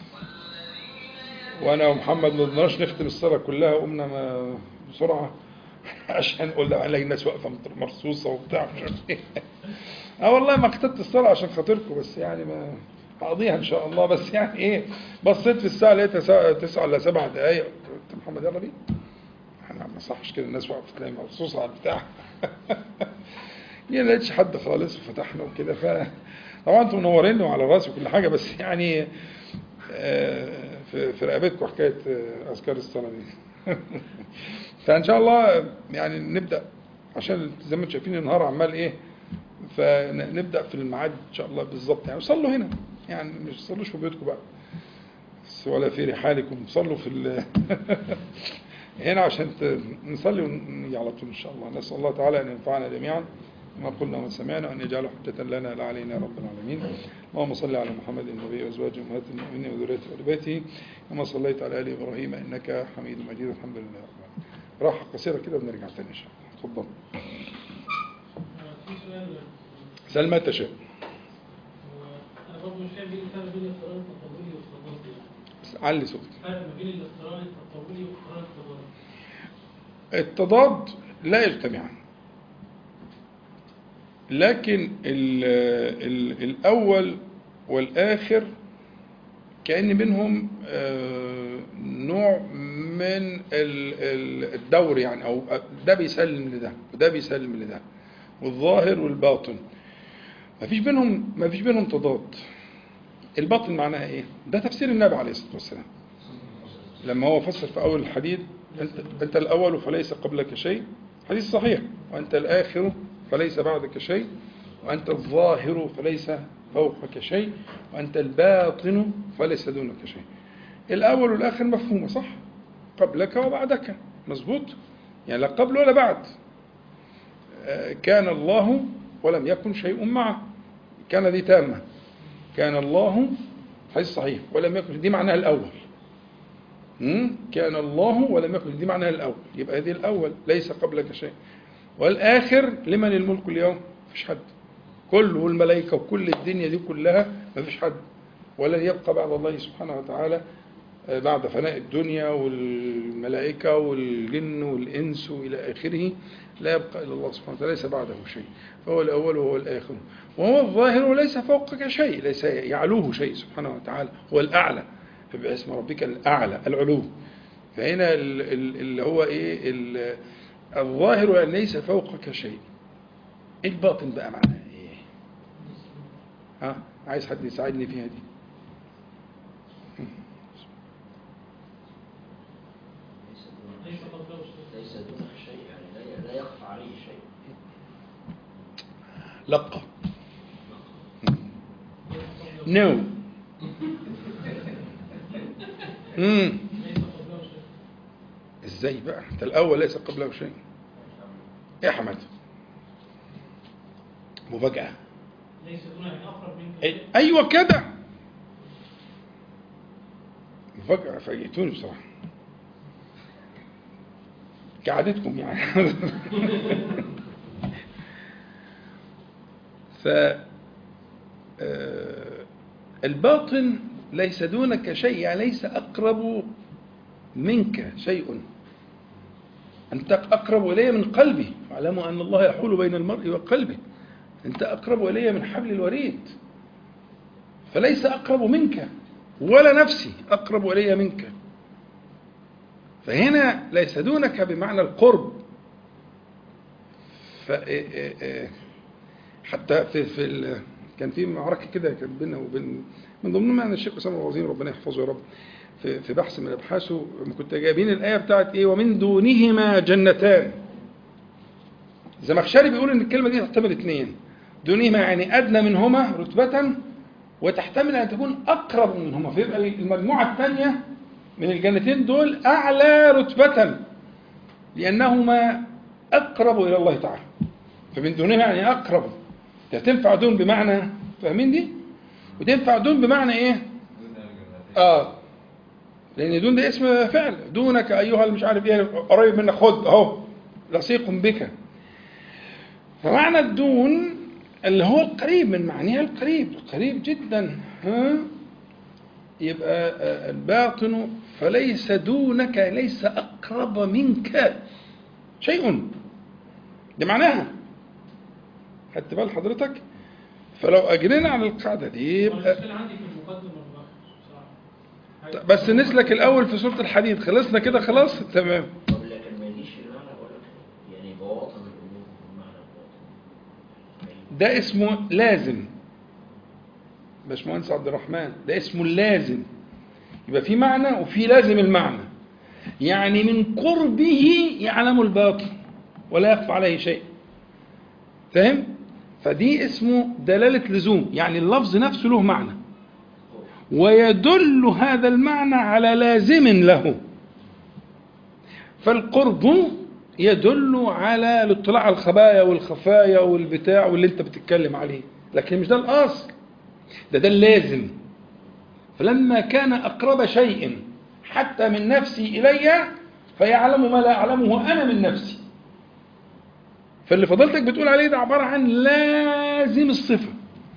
وأنا ومحمد ما قدرناش نختم الصلاة كلها قمنا ما بسرعة عشان قلنا الاقي الناس واقفة مرصوصة وبتاع مش عارف ايه اه والله ما كتبت الصلاة عشان خاطركم بس يعني ما هقضيها ان شاء الله بس يعني ايه بصيت في الساعة لقيتها ساعة- تسعة ولا سبع دقايق قلت محمد يلا بينا احنا ما صحش كده الناس واقفة تلاقي مرصوصة على البتاع يعني ما لقيتش حد خالص وفتحنا وكده ف طبعا انتم منورين وعلى راسي وكل حاجه بس يعني آه، في في رقبتكم حكايه آه، اذكار الصلاه دي فان شاء الله يعني نبدا عشان زي ما انتم شايفين النهار عمال ايه فنبدا في الميعاد ان شاء الله بالظبط يعني صلوا هنا يعني مش تصلوش في بيوتكم بقى بس ولا في رحالكم صلوا في ال... هنا عشان ت- نصلي ونيجي على طول ان شاء الله نسال الله تعالى ان ينفعنا جميعا ما قلنا وما سمعنا وان يجعله حجة لنا لا علينا يا رب العالمين اللهم صل على محمد النبي وازواجه امهات المؤمنين وذريته وال بيته كما صليت على ال ابراهيم انك حميد مجيد الحمد لله رب العالمين راحه قصيره كده ونرجع تاني ان شاء الله اتفضل في سؤال سل ما تشاء هو انا برضه مش فاهم ايه الفرق بين الاضطرار التطوري والتضاد يعني بس علي صوتك الفرق ما بين الاضطرار التطوري والاضطرار التضاد التضاد لا يجتمعان لكن ال ال الأول والآخر كأن منهم آه، نوع من ال- ال- الدور يعني أو ده بيسلم لده وده بيسلم لده والظاهر والباطن ما فيش بينهم ما فيش بينهم تضاد الباطن معناها ايه؟ ده تفسير النبي عليه الصلاه والسلام لما هو فسر في اول الحديث انت انت الاول فليس قبلك شيء حديث صحيح وانت الاخر فليس بعدك شيء وانت الظاهر فليس فوقك شيء وانت الباطن فليس دونك شيء الاول والاخر مفهومه صح قبلك وبعدك مظبوط يعني لا قبل ولا بعد آه، كان الله ولم يكن شيء معه كان دي تامه كان الله حديث صحيح ولم يكن دي معناها الاول مم؟ كان الله ولم يكن دي معناها الأول يبقى دي الأول ليس قبلك شيء والآخر لمن الملك اليوم مفيش حد كل والملائكة وكل الدنيا دي كلها مفيش حد ولن يبقى بعد الله سبحانه وتعالى آه، بعد فناء الدنيا والملائكة والجن والإنس وإلى آخره لا يبقى إلا الله سبحانه وتعالى ليس بعده شيء فهو الأول وهو الآخر وهو الظاهر وليس فوقك شيء ليس يعلوه شيء سبحانه وتعالى هو الأعلى فبقى اسم ربك الأعلى العلو فهنا ال- ال- اللي هو إيه ال- الظاهر يعني ليس فوقك شيء الباطن بقى معناه إيه ها عايز حد يساعدني فيها دي ليس قبله شيء ليس دونه شيء يعني لا- لا يخفى عليه شيء لقى ليس قبله نو امم ليس قبله شيء ازاي بقى انت الاول ليس قبله شيء يا حمد مفاجأة ليس دونه يعني اقرب منك أي- شيء. ايوه كده مفاجأة فاجئتوني بصراحة كعادتكم يعني ف آه، الباطن ليس دونك شيء يعني ليس أقرب منك شيء أنت أقرب إلي من قلبي واعلموا أن الله يحول بين المرء وقلبه أنت أقرب إلي من حبل الوريد فليس أقرب منك ولا نفسي أقرب إلي منك فهنا ليس دونك بمعنى القرب ف حتى في في ال- كان في معركه كده كان بيننا وبين من ضمنهم يعني الشيخ اسامه الوزير ربنا يحفظه يا رب في في بحث من ابحاثه لما كنت جايبين الايه بتاعت ايه ومن دونهما جنتان زمخشري بيقول ان الكلمه دي تحتمل اثنين دونهما يعني أدنى منهما رتبة وتحتمل أن تكون أقرب منهما فيبقى المجموعة الثانية من الجنتين دول أعلى رتبة لأنهما أقرب إلى الله تعالى فمن دونهما يعني أقرب تنفع دون بمعنى فاهمين دي؟ وتنفع دون بمعنى إيه؟ آه لأن دون ده اسم فعل دونك أيها المش عارف إيه قريب منك خد أهو لصيق بك فمعنى الدون اللي هو القريب من معنيها القريب قريب جدا ها يبقى آه، الباطن فليس دونك ليس أقرب منك شيء ده معناها خدت بال حضرتك فلو أجرينا على القاعدة دي يبقى المشكلة عندي في المقدم والمؤخر بصراحة بس نسلك الأول في سورة الحديد خلصنا كده خلاص تمام طب لكن ما يجيش في المعنى ولا كده يعني بواطن الامور بمعنى الباطن ده اسمه لازم باشمهندس عبد الرحمن ده اسمه اللازم يبقى في معنى وفي لازم المعنى يعني من قربه يعلم الباطن ولا يخفى عليه شيء فاهم فدي اسمه دلالة لزوم يعني اللفظ نفسه له معنى ويدل هذا المعنى على لازم له فالقرب يدل على الاطلاع على الخبايا والخفايا والبتاع واللي انت بتتكلم عليه لكن مش ده الاصل ده ده اللازم فلما كان اقرب شيء حتى من نفسي الي فيعلم ما لا اعلمه انا من نفسي فاللي فضلتك بتقول عليه ده عباره عن لازم الصفه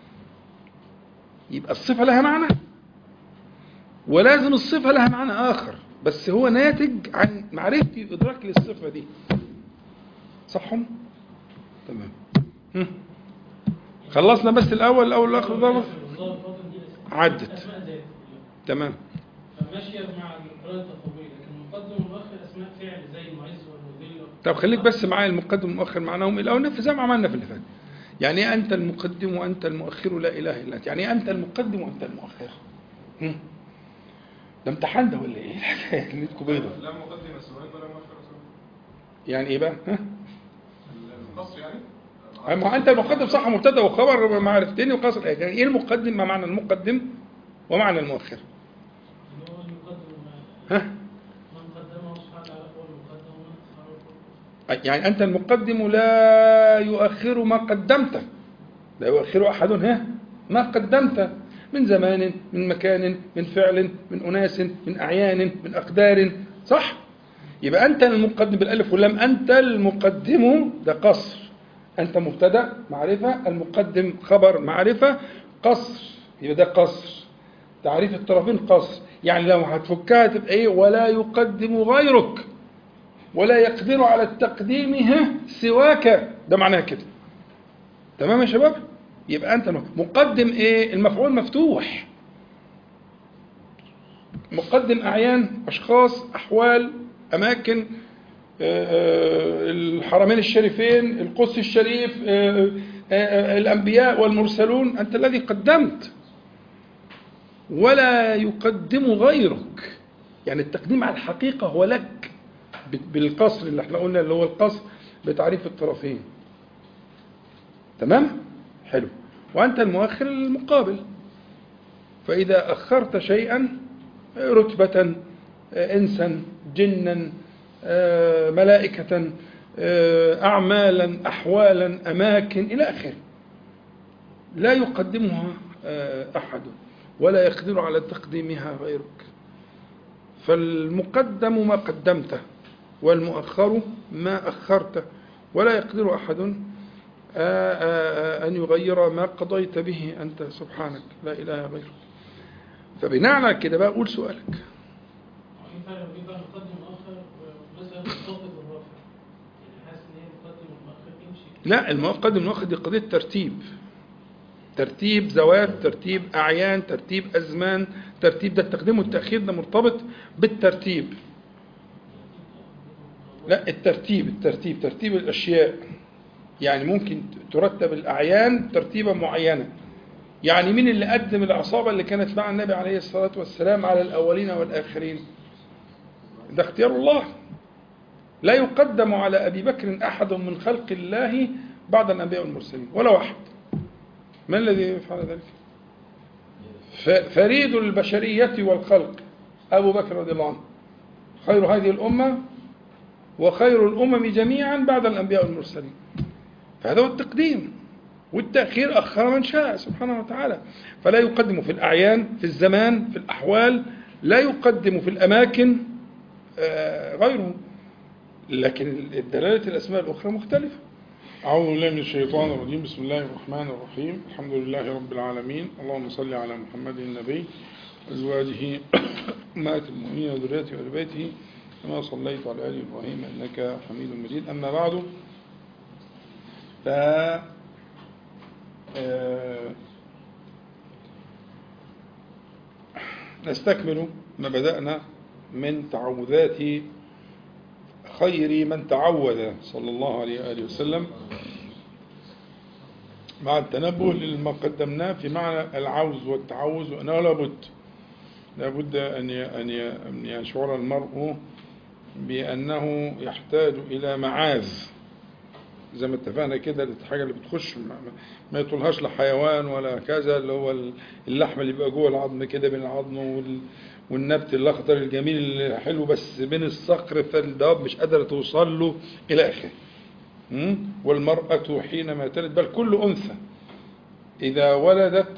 يبقى الصفه لها معنى ولازم الصفه لها معنى اخر بس هو ناتج عن معرفتي وادراكي للصفه دي صحهم تمام هم. خلصنا بس الاول الاول والاخر ضربه الظاهر الباطن دي أسماء- عدت. أسماء ذات تمام فماشية مع القراءة التطبيقية لكن المقدم والمؤخر أسماء فعل زي المعز والمذل طب خليك بس معايا المقدم والمؤخر معناهم الاول نفذ زي ما عملنا في اللي فات يعني ايه انت المقدم وانت المؤخر لا اله الا انت يعني ايه انت المقدم وانت المؤخر هم. ده امتحان ده ولا ايه الحكايه ليلتكم بيضه لا مقدم السؤال ولا مؤخر السؤال يعني ايه بقى ها القصر يعني ما هو انت المقدم صح مبتدا وخبر معرفتين وقصر الايه يعني ايه المقدم ما معنى المقدم ومعنى المؤخر اللي هو المقدم ما- ها من قدمه سبحانه وتعالى هو المقدم ومن أخره هو يعني أنت المقدم لا يؤخر ما قدمته لا يؤخر أحد ها ما قدمت من زمان من مكان من فعل من أناس من أعيان من أقدار صح يبقى أنت المقدم بالألف واللام أنت المقدم ده قصر أنت مبتدأ معرفة المقدم خبر معرفة قصر يبقى ده قصر تعريف الطرفين قصر يعني لو هتفكها تبقى ايه ولا يقدم غيرك ولا يقدر على التقديم ها سواك ده معناها كده تمام يا شباب يبقى انت مقدم ايه المفعول مفتوح مقدم اعيان اشخاص احوال اماكن آه، آه، الحرمين الشريفين القدس الشريف آه، آه، الانبياء والمرسلون انت الذي قدمت ولا يقدم غيرك يعني التقديم على الحقيقه هو لك بالقصر اللي احنا قلنا اللي هو القصر بتعريف الطرفين تمام حلو وانت المؤخر المقابل فاذا اخرت شيئا رتبه انسا جنا آه، ملائكه آه، اعمالا احوالا اماكن الى اخره لا يقدمها آه، احد ولا يقدر على تقديمها غيرك فالمقدم ما قدمته والمؤخر ما أخرته ولا يقدر أحد آه، آه، آه، أن يغير ما قضيت به أنت سبحانك لا إله غيرك فبناء على كده بقى أقول سؤالك في فرق بين بقى مقدم ومؤخر ومثلا الخافض والرافع يعني حاسس ان هي مقدم والمؤخر يمشي لا المقدم المؤخر دي قضية ترتيب ترتيب ذوات ترتيب أعيان ترتيب أزمان ترتيب ده التقديم والتأخير ده مرتبط بالترتيب لا الترتيب الترتيب ترتيب الأشياء يعني ممكن ترتب الأعيان ترتيبا معينة يعني مين اللي قدم العصابة اللي كانت مع النبي عليه الصلاة والسلام على الأولين والآخرين ده اختيار الله لا يقدم على أبي بكر أحد من خلق الله بعد الأنبياء والمرسلين ولا واحد من الذي يفعل ذلك ف- فريد البشرية والخلق أبو بكر رضي الله عنه خير هذه الأمة وخير الأمم جميعا بعد الأنبياء والمرسلين فهذا هو التقديم والتأخير أخر من شاء سبحانه وتعالى فلا يقدم في الأعيان في الزمان في الأحوال لا يقدم في الأماكن آه، غيره لكن دلالة الأسماء الأخرى مختلفة أعوذ بالله من الشيطان الرجيم بسم الله الرحمن الرحيم الحمد لله رب العالمين اللهم صل على محمد النبي أزواجه أمهات المؤمنين وذريته وآل بيته كما صليت على آل إبراهيم إنك حميد مجيد أما بعد ف آه، نستكمل ما بدأنا من تعوذات خير من تعوذ صلى الله عليه وآله وسلم مع التنبه لما قدمناه في معنى العوز والتعوذ وأنه لابد لابد أن ي- أن ي- أن يشعر المرء بأنه يحتاج إلى معاذ زي ما اتفقنا كده الحاجة اللي بتخش ما, ما- ما يطولهاش لا حيوان ولا كذا اللي هو اللحم اللي بيبقى جوه العظم كده بين العظم وال والنبت الأخضر الجميل الحلو بس بين الصقر فالدواب مش قادرة توصل له إلى آخره م? والمرأة حينما تلد بل كل أنثى إذا ولدت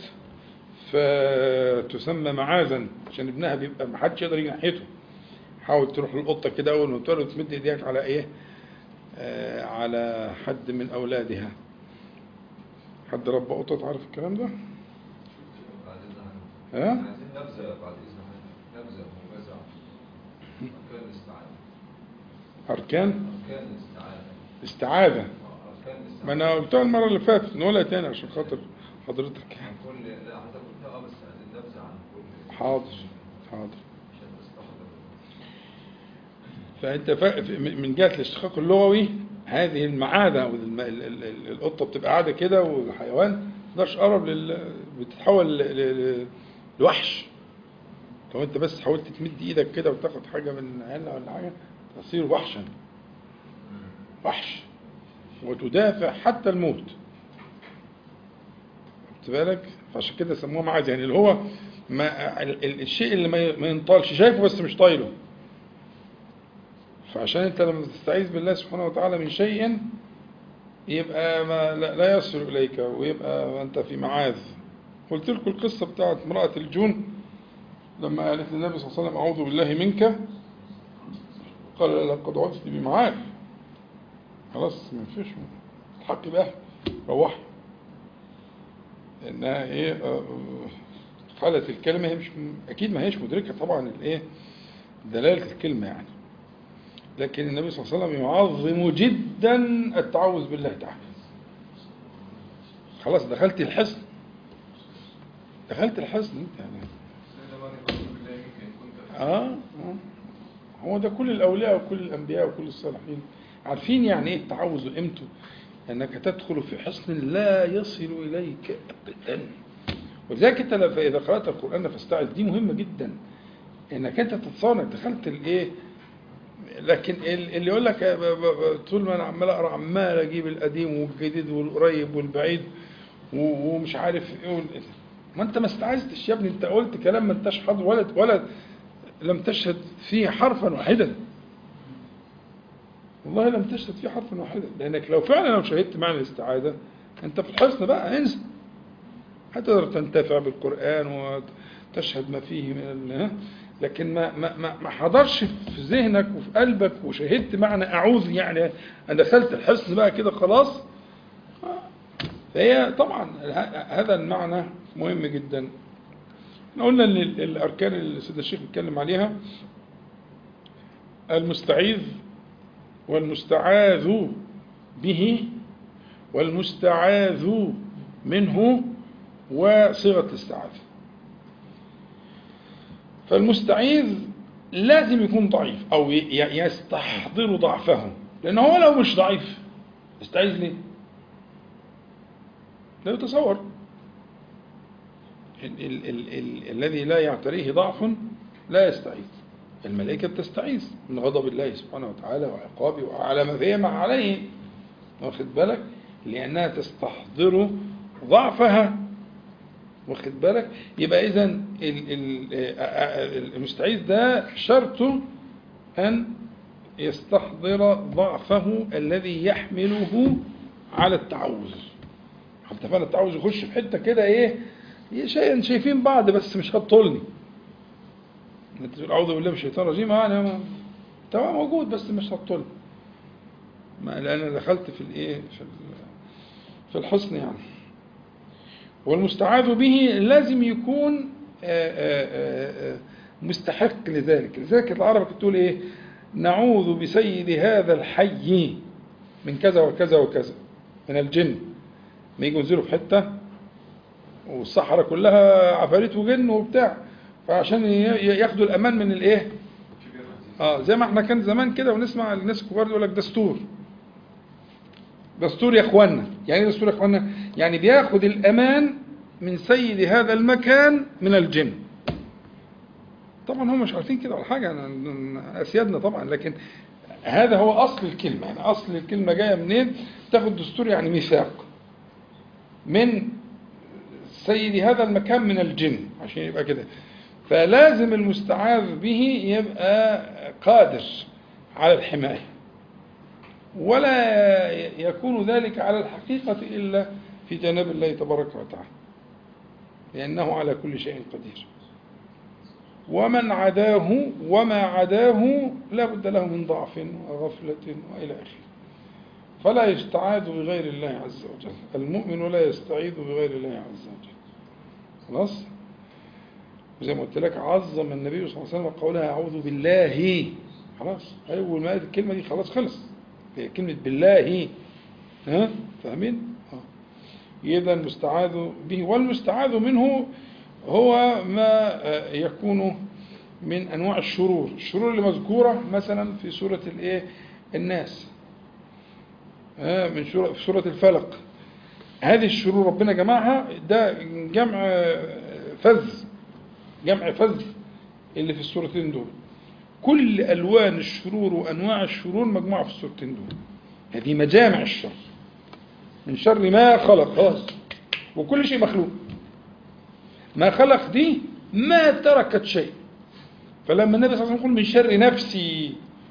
فتسمى معاذا عشان ابنها بيبقى محدش يقدر يجي ناحيته حاول تروح للقطة كده أول ما تولد تمد إيديك على إيه آه على حد من أولادها حد ربى قطة عارف الكلام ده؟ بعد إذن ها؟ عايزين نبذة بعد إذن نبذة موجزة أركان الاستعاذة أركان أركان الاستعاذة استعاذة آه، أركان ما الاستعاذة أنا قلتها المرة اللي فاتت نقولها تاني عشان خاطر حضرتك عن كل لا حتى قلتها بس عايزين نبذة عن كل حاضر حاضر عشان تستحضر فانت فا- من جهه الاشتقاق اللغوي هذه المعاده او الم- ال- ال- ال- القطه بتبقى قاعده كده والحيوان ما تقدرش قرب لل بتتحول ل- ل- لوحش لو انت بس حاولت تمد ايدك كده وتاخد حاجه من عينها ولا حاجه تصير وحشا وحش وتدافع حتى الموت خدت بالك فعشان كده سموها معاذ يعني اللي هو ما ال- ال- الشيء اللي ما ي- ما ينطالش شايفه بس مش طايله فعشان انت لما تستعيذ بالله سبحانه وتعالى من شيء يبقى ما لا, لا يصل اليك ويبقى انت في معاذ قلت لكم القصه بتاعت امراه الجون لما قالت للنبي صلى الله عليه وسلم اعوذ بالله منك قال لقد عدت بمعاذ خلاص ما فيش الحق بقى روحي انها ايه آه، آه، قالت الكلمه هي مش اكيد ما هيش مدركه طبعا الايه دلاله الكلمه يعني لكن النبي صلى الله عليه وسلم يعظم جدا التعوذ بالله تعالى خلاص دخلت الحصن دخلت الحصن انت يعني سيدنا من يقول بالله منك إن كنت آه, آه هو ده كل الأولياء وكل الأنبياء وكل الصالحين عارفين يعني إيه التعوذ وقيمته أنك تدخل في حصن لا يصل إليك أبدا ولذلك أنت لو- إذا قرأت القرآن فاستعذ دي مهمة جدا أنك أنت تتصانع دخلت الإيه لكن ال- اللي يقول لك ب- ب- ب- طول ما انا عمال اقرا عمال اجيب القديم والجديد والقريب والبعيد و- ومش عارف ايه وال- ما انت ما استعذتش يا ابني انت قلت كلام ما انتش حاضر ولا ولا لم تشهد فيه حرفا واحدا والله لم تشهد فيه حرفا واحدا لانك لو فعلا لو شهدت معنى الاستعاذه انت في الحصن بقى انسى هتقدر تنتفع بالقران وتشهد ما فيه من ال- ها؟ لكن ما ما ما ما حضرش في ذهنك وفي قلبك وشهدت معنى اعوذ يعني انا دخلت الحصن بقى كده خلاص فهي طبعا ه- هذا المعنى مهم جدا احنا قلنا ان ال- الاركان اللي سيدنا الشيخ بيتكلم عليها المستعيذ والمستعاذ به والمستعاذ منه وصيغه الاستعاذه فالمستعيذ لازم يكون ضعيف او ي- ي- يستحضر ضعفه لان هو لو مش ضعيف يستعيذ ليه لا يتصور ال ال ال ال الذي لا يعتريه ضعف لا يستعيذ الملائكة تستعيذ من غضب الله سبحانه وتعالى وعقابه وعلى ما فيما عليه واخد بالك لأنها تستحضر ضعفها واخد بالك يبقى اذا المستعيذ ده شرطه ان يستحضر ضعفه الذي يحمله على التعوذ حتى فعلا التعوذ يخش في حته كده ايه شيء شايفين بعض بس مش هتطولني انت تقول اعوذ بالله من الشيطان الرجيم اه انا ما- تمام موجود بس مش هتطولني ما لان انا دخلت في الايه في ال- في الحسن يعني والمستعاذ به لازم يكون آه، آه، آه، مستحق لذلك لذلك العرب كانت تقول ايه نعوذ بسيد هذا الحي من كذا وكذا وكذا من الجن ما يجوا ينزلوا في حته والصحراء كلها عفاريت وجن وبتاع فعشان ي- ي- ياخدوا الامان من الايه اه زي ما احنا كان زمان كده ونسمع الناس الكبار يقول لك دستور دستور يا اخوانا يعني ايه دستور يا اخوانا يعني بياخد الامان من سيد هذا المكان من الجن طبعا هم مش عارفين كده ولا حاجه أنا- أنا- اسيادنا طبعا لكن هذا هو اصل الكلمه يعني اصل الكلمه جايه منين تاخد دستور يعني ميثاق من سيد هذا المكان من الجن عشان يبقى كده فلازم المستعاذ به يبقى قادر على الحمايه ولا يكون ذلك على الحقيقة إلا في جناب الله تبارك وتعالى لأنه على كل شيء قدير ومن عداه وما عداه لا بد له من ضعف وغفلة وإلى آخره فلا يستعاذ بغير الله عز وجل المؤمن لا يستعيذ بغير الله عز وجل خلاص وزي ما قلت لك عظم النبي صلى الله عليه وسلم قولها أعوذ بالله خلاص أول ما قالت الكلمة دي خلاص خلص هي كلمة بالله ها فاهمين؟ آه. إذا المستعاذ به والمستعاذ منه هو ما آه، يكون من أنواع الشرور الشرور اللي مذكورة مثلا في سورة الإيه الناس آه، من سورة في سورة الفلق هذه الشرور ربنا جمعها ده جمع آه، فذ جمع فذ اللي في السورتين دول كل ألوان الشرور وأنواع الشرور مجموعة في السورتين دول هذه مجامع الشر من شر ما خلق خلاص وكل شيء مخلوق ما خلق دي ما تركت شيء فلما النبي صلى الله عليه وسلم يقول من شر نفسي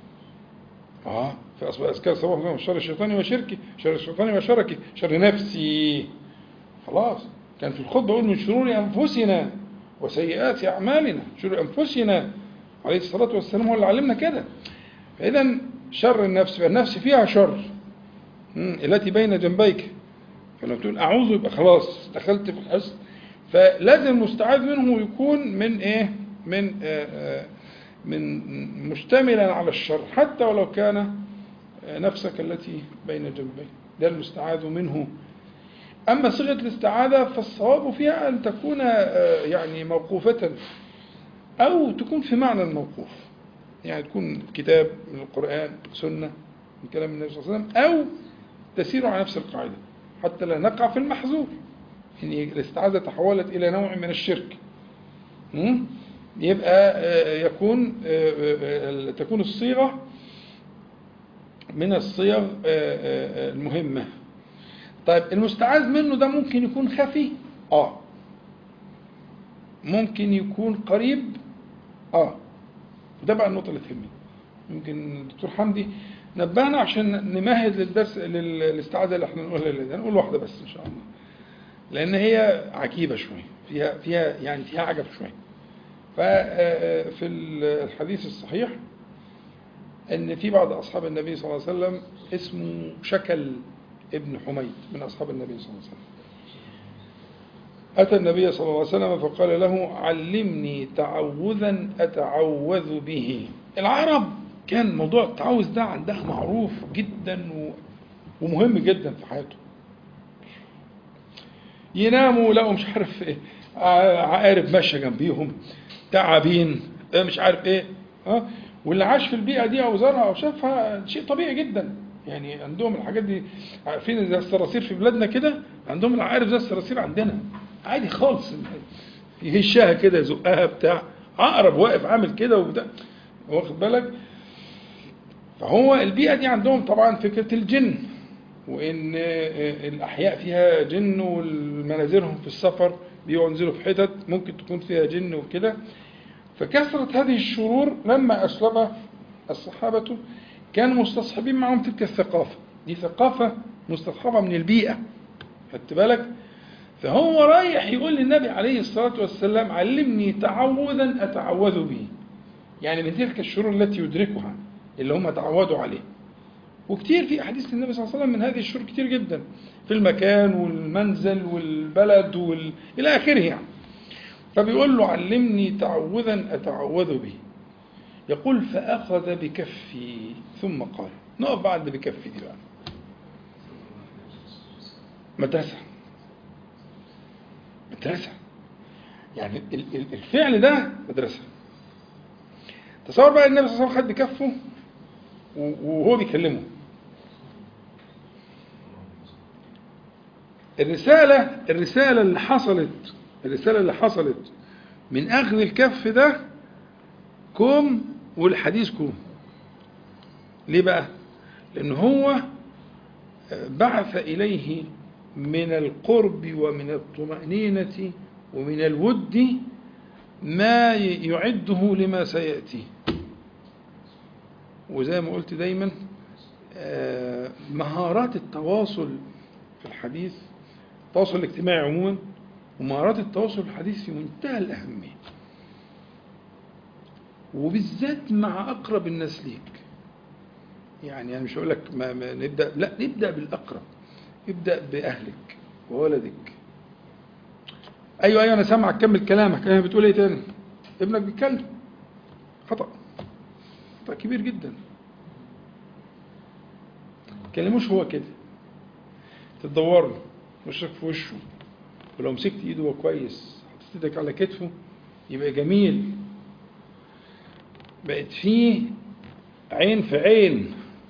اه في أصبح أذكار الصباح والمساء شر الشيطان وشركي شر الشيطان وشركي شر نفسي خلاص كان في الخطبة يقول من شرور أنفسنا وسيئات أعمالنا شرور أنفسنا عليه الصلاة والسلام هو اللي علمنا كده فإذا شر النفس فالنفس فيها شر مم، التي بين جنبيك فلما تقول أعوذ يبقى خلاص دخلت في الحسن فلازم المستعاذ منه يكون من إيه من آه آه من مشتملا على الشر حتى ولو كان آه، نفسك التي بين جنبيك ده المستعاذ منه أما صيغة الاستعاذة فالصواب فيها أن تكون آه، يعني موقوفة أو تكون في معنى الموقوف يعني تكون كتاب من القرآن سنة من كلام النبي صلى الله عليه وسلم أو تسير على نفس القاعدة حتى لا نقع في المحذور إن الاستعاذة تحولت إلى نوع من الشرك م? يبقى آه، يكون آه، آه، آه، تكون الصيغة من الصيغ آه، آه، آه، المهمة طيب المستعاذ منه ده ممكن يكون خفي اه ممكن يكون قريب اه وده بقى النقطة اللي تهمني يمكن الدكتور حمدي نبهنا عشان نمهد للدرس لل- للاستعاذة اللي احنا نقولها الليلة هنقول واحدة بس ان شاء الله لان هي عجيبة شوية فيها فيها يعني فيها عجب شوية ففي الحديث الصحيح ان في بعض اصحاب النبي صلى الله عليه وسلم اسمه شكل ابن حميد من اصحاب النبي صلى الله عليه وسلم أتى النبي صلى الله عليه وسلم فقال له علمني تعوذا أتعوذ به العرب كان موضوع التعوذ ده عندها معروف جدا و- ومهم جدا في حياتهم يناموا لقوا مش عارف ايه ع- عقارب ماشيه جنبيهم تعابين آه، مش عارف ايه ها واللي عاش في البيئه دي او زارها او شافها شيء طبيعي جدا يعني عندهم الحاجات دي عارفين زي الصراصير في بلادنا كده عندهم العقارب زي الصراصير عندنا عادي خالص يهشها كده يزقها بتاع عقرب واقف عامل كده وبتاع واخد بالك فهو البيئه دي عندهم طبعا فكره الجن وإن آه، الأحياء فيها جن والمنازلهم في السفر بيقعدوا ينزلوا في حتت ممكن تكون فيها جن وكده فكثرة هذه الشرور لما أسلم الصحابة كانوا مستصحبين معهم تلك الثقافة دي ثقافة مستصحبة من البيئة خدت بالك فهو رايح يقول للنبي عليه الصلاة والسلام علمني تعوذا أتعوذ به يعني من تلك الشرور التي يدركها اللي هم تعودوا عليه وكتير في أحاديث النبي صلى الله عليه وسلم من هذه الشرور كتير جدا في المكان والمنزل والبلد وال... إلى آخره يعني فبيقول له علمني تعوذا أتعوذ به يقول فأخذ بكفي ثم قال نقف بعد بكفي دي بقى مدرسة مدرسة يعني ال- ال- الفعل ده مدرسة تصور بقى النبي صلى الله عليه وسلم خد بكفه و- وهو بيكلمه الرسالة الرسالة اللي حصلت الرسالة اللي حصلت من أخذ الكف ده كوم والحديث كوم ليه بقى؟ لأن هو بعث إليه من القرب ومن الطمأنينة ومن الود ما يعده لما سيأتي وزي ما قلت دايما آه، مهارات التواصل في الحديث التواصل الاجتماعي عموما ومهارات التواصل في الحديث في منتهى الأهمية وبالذات مع أقرب الناس ليك يعني أنا مش هقول لك ما ما نبدأ لا نبدأ بالأقرب ابدأ بأهلك وولدك أيوه أيوه أنا سامعك كمل كلامك أنا بتقول إيه تاني ابنك بيتكلم خطأ خطأ كبير جدا كلموش هو كده تدور له وشك في وشه ولو مسكت ايده هو كويس حطيت ايدك على كتفه يبقى جميل بقت فيه عين في عين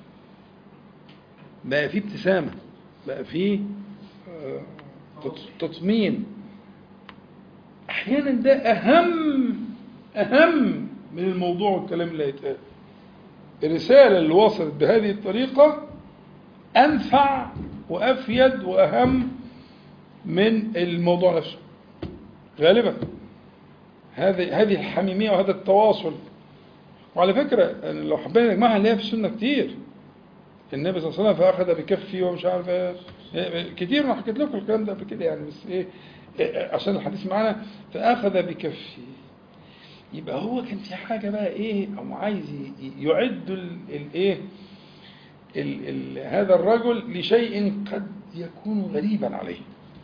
بقى فيه ابتسامة بقى فيه آه، تط- تطمين احيانا ده اهم اهم من الموضوع والكلام اللي هيتقال الرسالة اللي وصلت بهذه الطريقة أنفع وأفيد وأهم من الموضوع نفسه غالبا هذه هذه الحميمية وهذا التواصل وعلى فكرة أنا لو حبينا نجمعها نلاقيها في السنة كتير النبي صلى الله عليه وسلم فأخذ بكفي ومش عارف إيه. كتير أنا حكيت لكم الكلام ده قبل كده يعني بس إيه إيه، عشان الحديث معانا فأخذ بكفي يبقى هو كان في حاجة بقى إيه أو عايز ي- يعد ال- الإيه ال ال هذا الرجل لشيء قد يكون غريبا عليه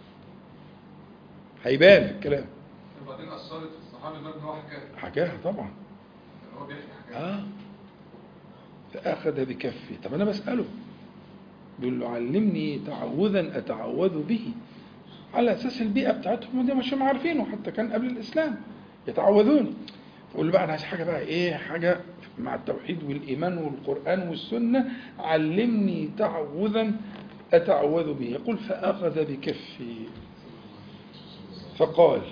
هيبان الكلام وبعدين أثرت في الصحابي ده إن هو حكاية حكاها طبعا يعني هو بيحكي حكاية اه فأخذ بكفي طب أنا بسأله بيقول له علمني تعوذا أتعوذ به على أساس البيئة بتاعتهم دي مش هم عارفينه حتى كان قبل الإسلام يتعوذون فقول له بقى أنا عايز حاجة بقى إيه حاجة مع التوحيد والإيمان والقرآن والسنة علمني تعوذا أتعوذ به يقول فأخذ بكفي فقال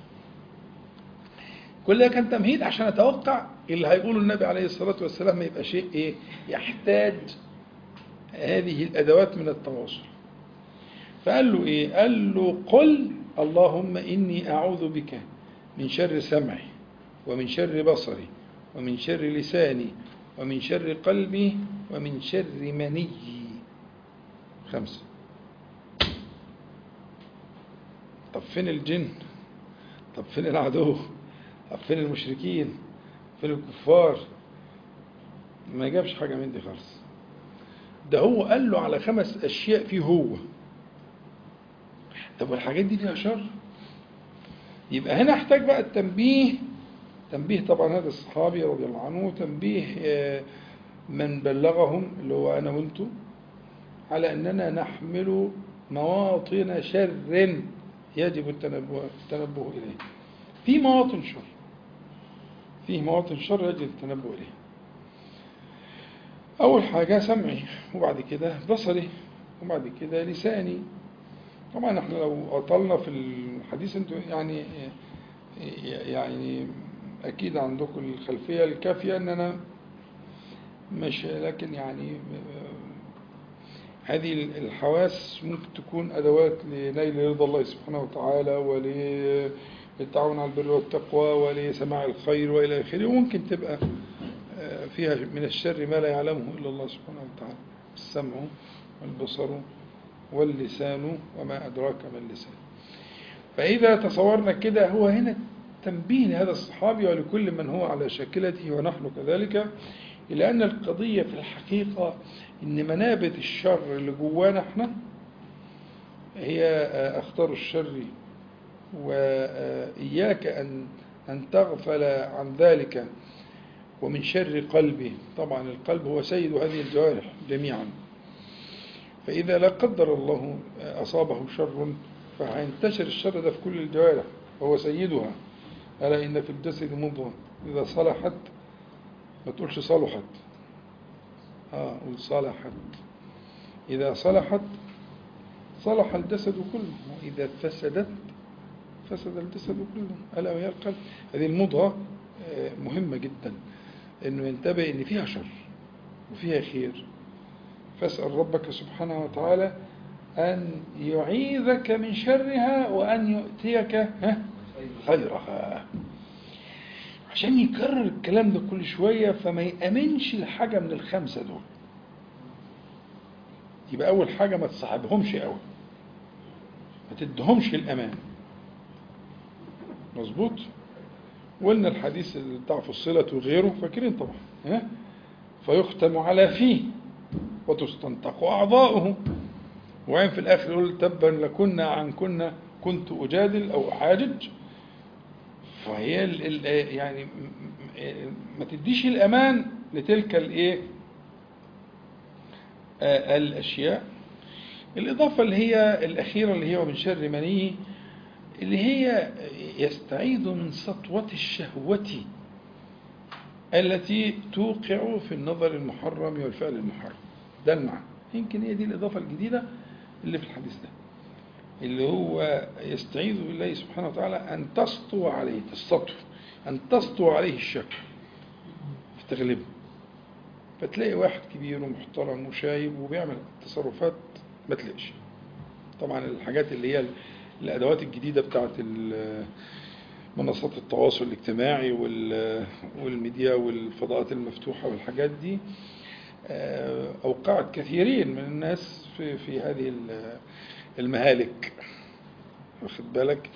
كل ده كان تمهيد عشان اتوقع اللي هيقوله النبي عليه الصلاه والسلام يبقى شيء ايه يحتاج هذه الادوات من التواصل فقال له ايه قال له قل اللهم اني اعوذ بك من شر سمعي ومن شر بصري ومن شر لساني ومن شر قلبي ومن شر مني خمسه طب فين الجن طب فين العدو طب فين المشركين فين الكفار ما جابش حاجة من دي خالص ده هو قال له على خمس أشياء فيه هو طب والحاجات دي فيها شر يبقى هنا احتاج بقى التنبيه تنبيه طبعا هذا الصحابي رضي الله عنه تنبيه آه، من بلغهم اللي هو أنا وأنتم على أننا نحمل مواطن شر يجب التنبه, التنبه إليه في مواطن شر فيه مواطن شر يجب التنبه إليه أول حاجة سمعي وبعد كده بصري وبعد كده لساني طبعا احنا لو أطلنا في الحديث انتوا يعني يعني أكيد عندكم الخلفية الكافية أن أنا مش لكن يعني هذه الحواس ممكن تكون أدوات لنيل رضا الله سبحانه وتعالى وللتعاون على البر والتقوى ولسماع الخير وإلى آخره وممكن تبقى آه، فيها من الشر ما لا يعلمه إلا الله سبحانه وتعالى السمع والبصر واللسان وما أدراك ما اللسان فإذا تصورنا كده هو هنا تنبيه لهذا الصحابي ولكل من هو على شاكلته ونحن كذلك إلى أن القضية في الحقيقة إن منابت الشر اللي جوانا احنا هي آه، أخطار الشر وإياك أن أن تغفل عن ذلك ومن شر قلبه طبعا القلب هو سيد هذه الجوارح جميعا فإذا لا قدر الله أصابه شر فهينتشر الشر ده في كل الجوارح وهو سيدها ألا إن في الجسد مضغة إذا صلحت ما تقولش صلحت آه قول صلحت إذا صلحت صلح الجسد كله وإذا فسدت فسد الجسد كله ألا وهي القلب هذه المضغة آه، مهمة جدا إنه ينتبه إن فيها شر وفيها خير فاسأل ربك سبحانه وتعالى أن يعيذك من شرها وأن يؤتيك ها خيرها عشان يكرر الكلام ده كل شوية فما يأمنش لحاجة من الخمسة دول يبقى أول حاجة ما تصاحبهمش قوي ما تدهمش الأمان مظبوط وقلنا الحديث اللي بتاع فصلت وغيره فاكرين طبعا ها فيختم على فيه وتستنطق أعضاؤه وعين في الآخر يقول تبا لكنا عن كنا كنت أجادل أو أحاجج فهي ال ال يعني م- م- ما تديش الأمان لتلك الإيه آه، الأشياء الإضافة اللي هي الأخيرة اللي هي ومن شر منيه اللي هي يستعيذ من سطوة الشهوة التي توقع في النظر المحرم والفعل المحرم ده المعنى يمكن هي دي الإضافة الجديدة اللي في الحديث ده اللي هو يستعيذ بالله سبحانه وتعالى أن تسطو عليه السطو أن تسطو عليه الشهوة فتغلبه فتلاقي واحد كبير ومحترم وشايب وبيعمل تصرفات ما تلاقيش طبعا الحاجات اللي هي الأدوات الجديدة بتاعت ال- منصات التواصل الاجتماعي وال- والميديا والفضاءات المفتوحة والحاجات دي آه، أوقعت كثيرين من الناس في, في هذه ال- المهالك واخد بالك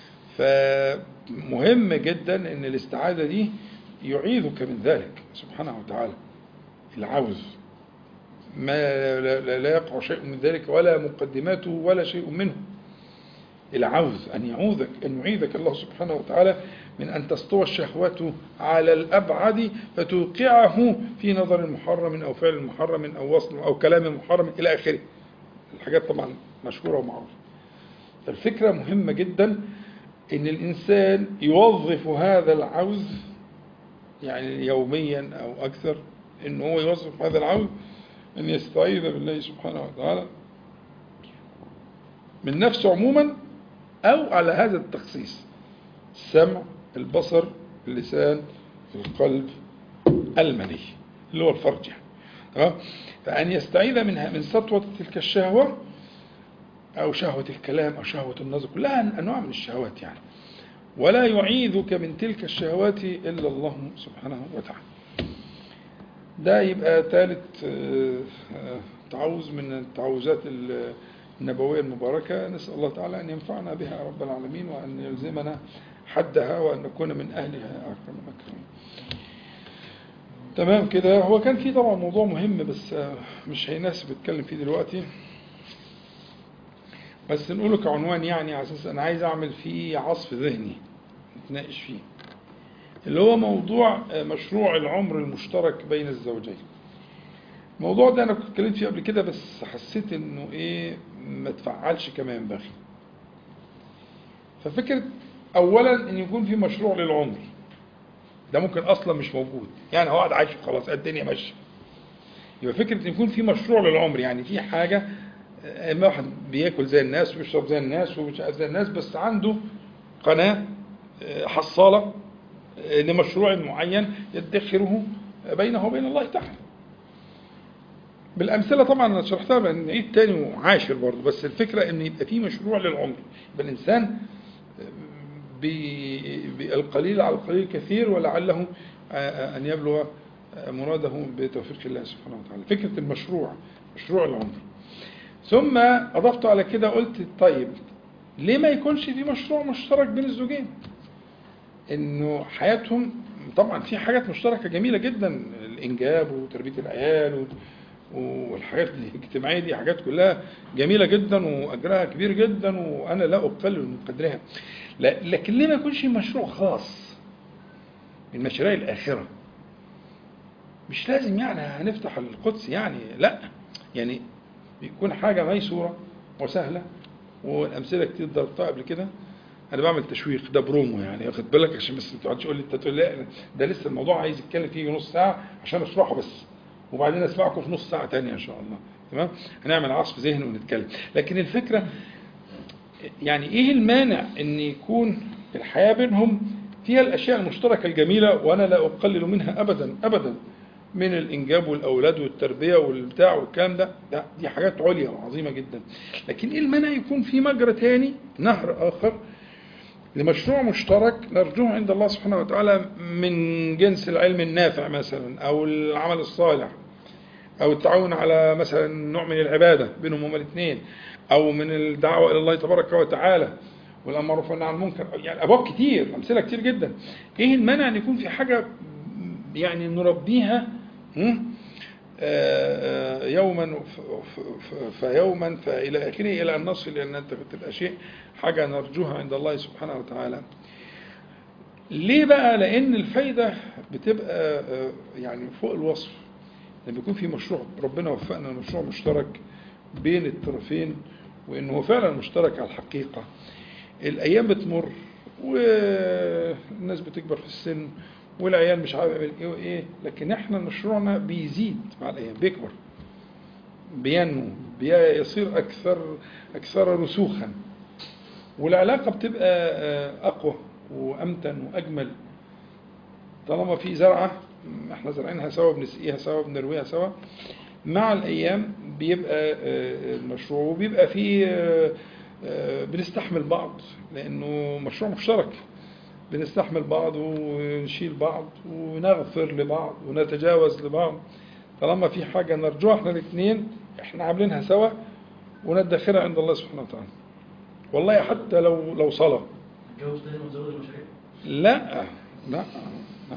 فمهم جدا ان الاستعاذة دي يعيذك من ذلك سبحانه وتعالى العوز ما لا, لا, لا يقع شيء من ذلك ولا مقدماته ولا شيء منه العوز أن يعوذك أن يعيذك الله سبحانه وتعالى من أن تسطو الشهوة على الأبعد فتوقعه في نظر محرم أو فعل محرم أو وصل أو كلام محرم إلى آخره الحاجات طبعا مشهورة ومعروفة فالفكرة مهمة جدا أن الإنسان يوظف هذا العوز يعني يوميا أو أكثر أن هو يوظف هذا العوز أن يستعيذ بالله سبحانه وتعالى من نفسه عموما أو على هذا التخصيص السمع البصر اللسان القلب المني اللي هو الفرج يعني تمام فأن يستعيذ منها من سطوة تلك الشهوة أو شهوة الكلام أو شهوة النظر كلها أنواع من الشهوات يعني ولا يعيذك من تلك الشهوات إلا الله سبحانه وتعالى ده يبقى ثالث آه، آه، تعوذ من التعوذات ال- النبوية المباركة نسأل الله تعالى أن ينفعنا بها يا رب العالمين وأن يلزمنا حدها وأن نكون من أهلها يا أكرم الأكرمين تمام كده هو كان في طبعا موضوع مهم بس آه، مش هيناسب اتكلم فيه دلوقتي بس نقوله كعنوان يعني على اساس انا عايز اعمل فيه عصف ذهني نتناقش فيه اللي هو موضوع آه، مشروع العمر المشترك بين الزوجين الموضوع ده انا كنت اتكلمت فيه قبل كده بس حسيت انه ايه ما تفعلش كما ينبغي ففكرة اولا ان يكون في مشروع للعمر ده ممكن اصلا مش موجود يعني هو قاعد عايش خلاص الدنيا ماشيه يبقى فكرة ان يكون في مشروع للعمر يعني في حاجة آه، اما واحد بياكل زي الناس وبيشرب زي الناس ومش عارف زي الناس بس عنده قناة آه، حصالة آه، لمشروع معين يدخره بينه وبين الله تعالى بالامثله طبعا انا شرحتها بقى نعيد تاني وعاشر برضه بس الفكره ان يبقى في مشروع للعمر يبقى الانسان ب- بالقليل على القليل كثير ولعله آه، ان يبلغ آه، مراده بتوفيق الله سبحانه وتعالى فكره المشروع مشروع العمر ثم اضفت على كده قلت طيب ليه ما يكونش في مشروع مشترك بين الزوجين انه حياتهم طبعا في حاجات مشتركه جميله جدا الانجاب وتربيه العيال و- والحاجات الاجتماعيه دي حاجات كلها جميله جدا واجرها كبير جدا وانا لا اقلل من قدرها لا- لكن ليه ما يكونش مشروع خاص من مشاريع الاخره مش لازم يعني هنفتح القدس يعني لا يعني بيكون حاجه ميسوره وسهله والامثله كتير ضربتها قبل كده انا بعمل تشويق ده برومو يعني واخد بالك عشان بس ما تقعدش تقول لي انت تقول لا ده لسه الموضوع عايز يتكلم فيه نص ساعه عشان اشرحه بس وبعدين اسمعكم في نص ساعه تانية ان شاء الله تمام هنعمل عصف ذهن ونتكلم لكن الفكره يعني ايه المانع ان يكون الحياه بينهم فيها الاشياء المشتركه الجميله وانا لا اقلل منها ابدا ابدا من الانجاب والاولاد والتربيه والبتاع والكلام ده ده دي حاجات عليا وعظيمه جدا لكن ايه المانع يكون في مجرى تاني نهر اخر لمشروع مشترك نرجوه عند الله سبحانه وتعالى من جنس العلم النافع مثلا او العمل الصالح او التعاون على مثلا نوع من العباده بينهم هما الاثنين او من الدعوه الى الله تبارك وتعالى والامر بالمعروف والنهي عن المنكر يعني ابواب كتير امثله كتير جدا ايه المانع ان يكون في حاجه يعني نربيها هم؟ آه، آه، يوما ف- ف- ف- فيوما فإلى آخره إلى أن نصل إلى أن تبقى شيء حاجة نرجوها عند الله سبحانه وتعالى ليه بقى لأن الفايدة بتبقى آه، يعني فوق الوصف لما يكون في مشروع ربنا وفقنا مشروع مشترك بين الطرفين وإنه هو فعلا مشترك على الحقيقة الأيام بتمر والناس بتكبر في السن والعيال مش عارف يعمل ايه وايه لكن احنا مشروعنا بيزيد مع الايام بيكبر بينمو بيصير اكثر اكثر رسوخا والعلاقه بتبقى آه، اقوى وامتن واجمل طالما في زرعه احنا زارعينها سوا بنسقيها سوا بنرويها سوا مع الايام بيبقى آه، المشروع وبيبقى فيه آه، آه، بنستحمل بعض لانه مشروع مشترك بنستحمل بعض ونشيل بعض ونغفر لبعض ونتجاوز لبعض طالما في حاجة نرجوها احنا الاثنين احنا عاملينها سوا وندخرها عند الله سبحانه وتعالى والله حتى لو لو صلاة نتجوز تاني ونزود المشاريع لا لا لا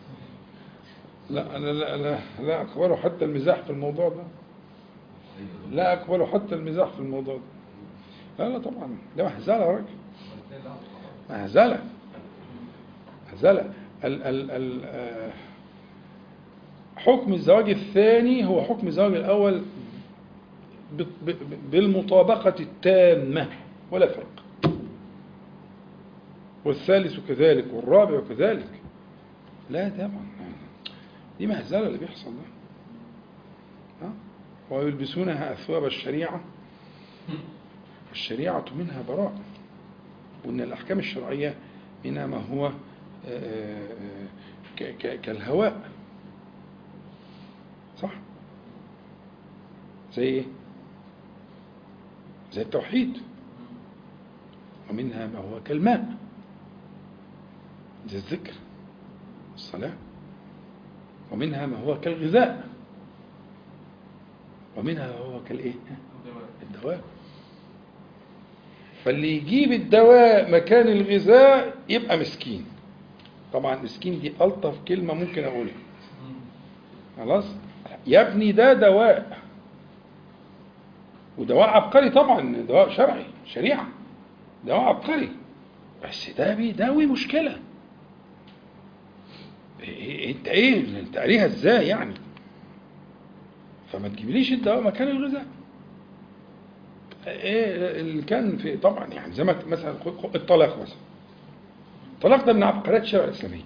لا أنا لا لا, لا أقبله حتى المزاح في الموضوع ده لا أقبله حتى المزاح في الموضوع ده لا لا طبعا ده مهزلة يا راجل مهزلة مهزلة ال ال ال آه، حكم الزواج الثاني هو حكم الزواج الأول ب- ب- بالمطابقة التامة ولا فرق والثالث كذلك والرابع كذلك لا طبعا دي مهزلة اللي بيحصل ده ها؟ ويلبسونها أثواب الشريعة الشريعة منها براء وأن الأحكام الشرعية منها ما هو آه، آه، ك- ك- كالهواء صح زي ايه زي التوحيد ومنها ما هو كالماء زي الذكر الصلاة ومنها ما هو كالغذاء ومنها ما هو كالايه الدواء فاللي يجيب الدواء مكان الغذاء يبقى مسكين طبعا مسكين دي ألطف كلمة ممكن أقولها خلاص يا ابني ده دواء ودواء عبقري طبعا دواء شرعي شريعة دواء عبقري بس ده بيداوي مشكلة إيه- انت ايه انت قاريها ازاي يعني فما تجيبليش الدواء مكان الغذاء ايه اللي كان في طبعا يعني زي ما مثلا خد- خد الطلاق مثلا الطلاق ده من عبقريات الشريعه الاسلاميه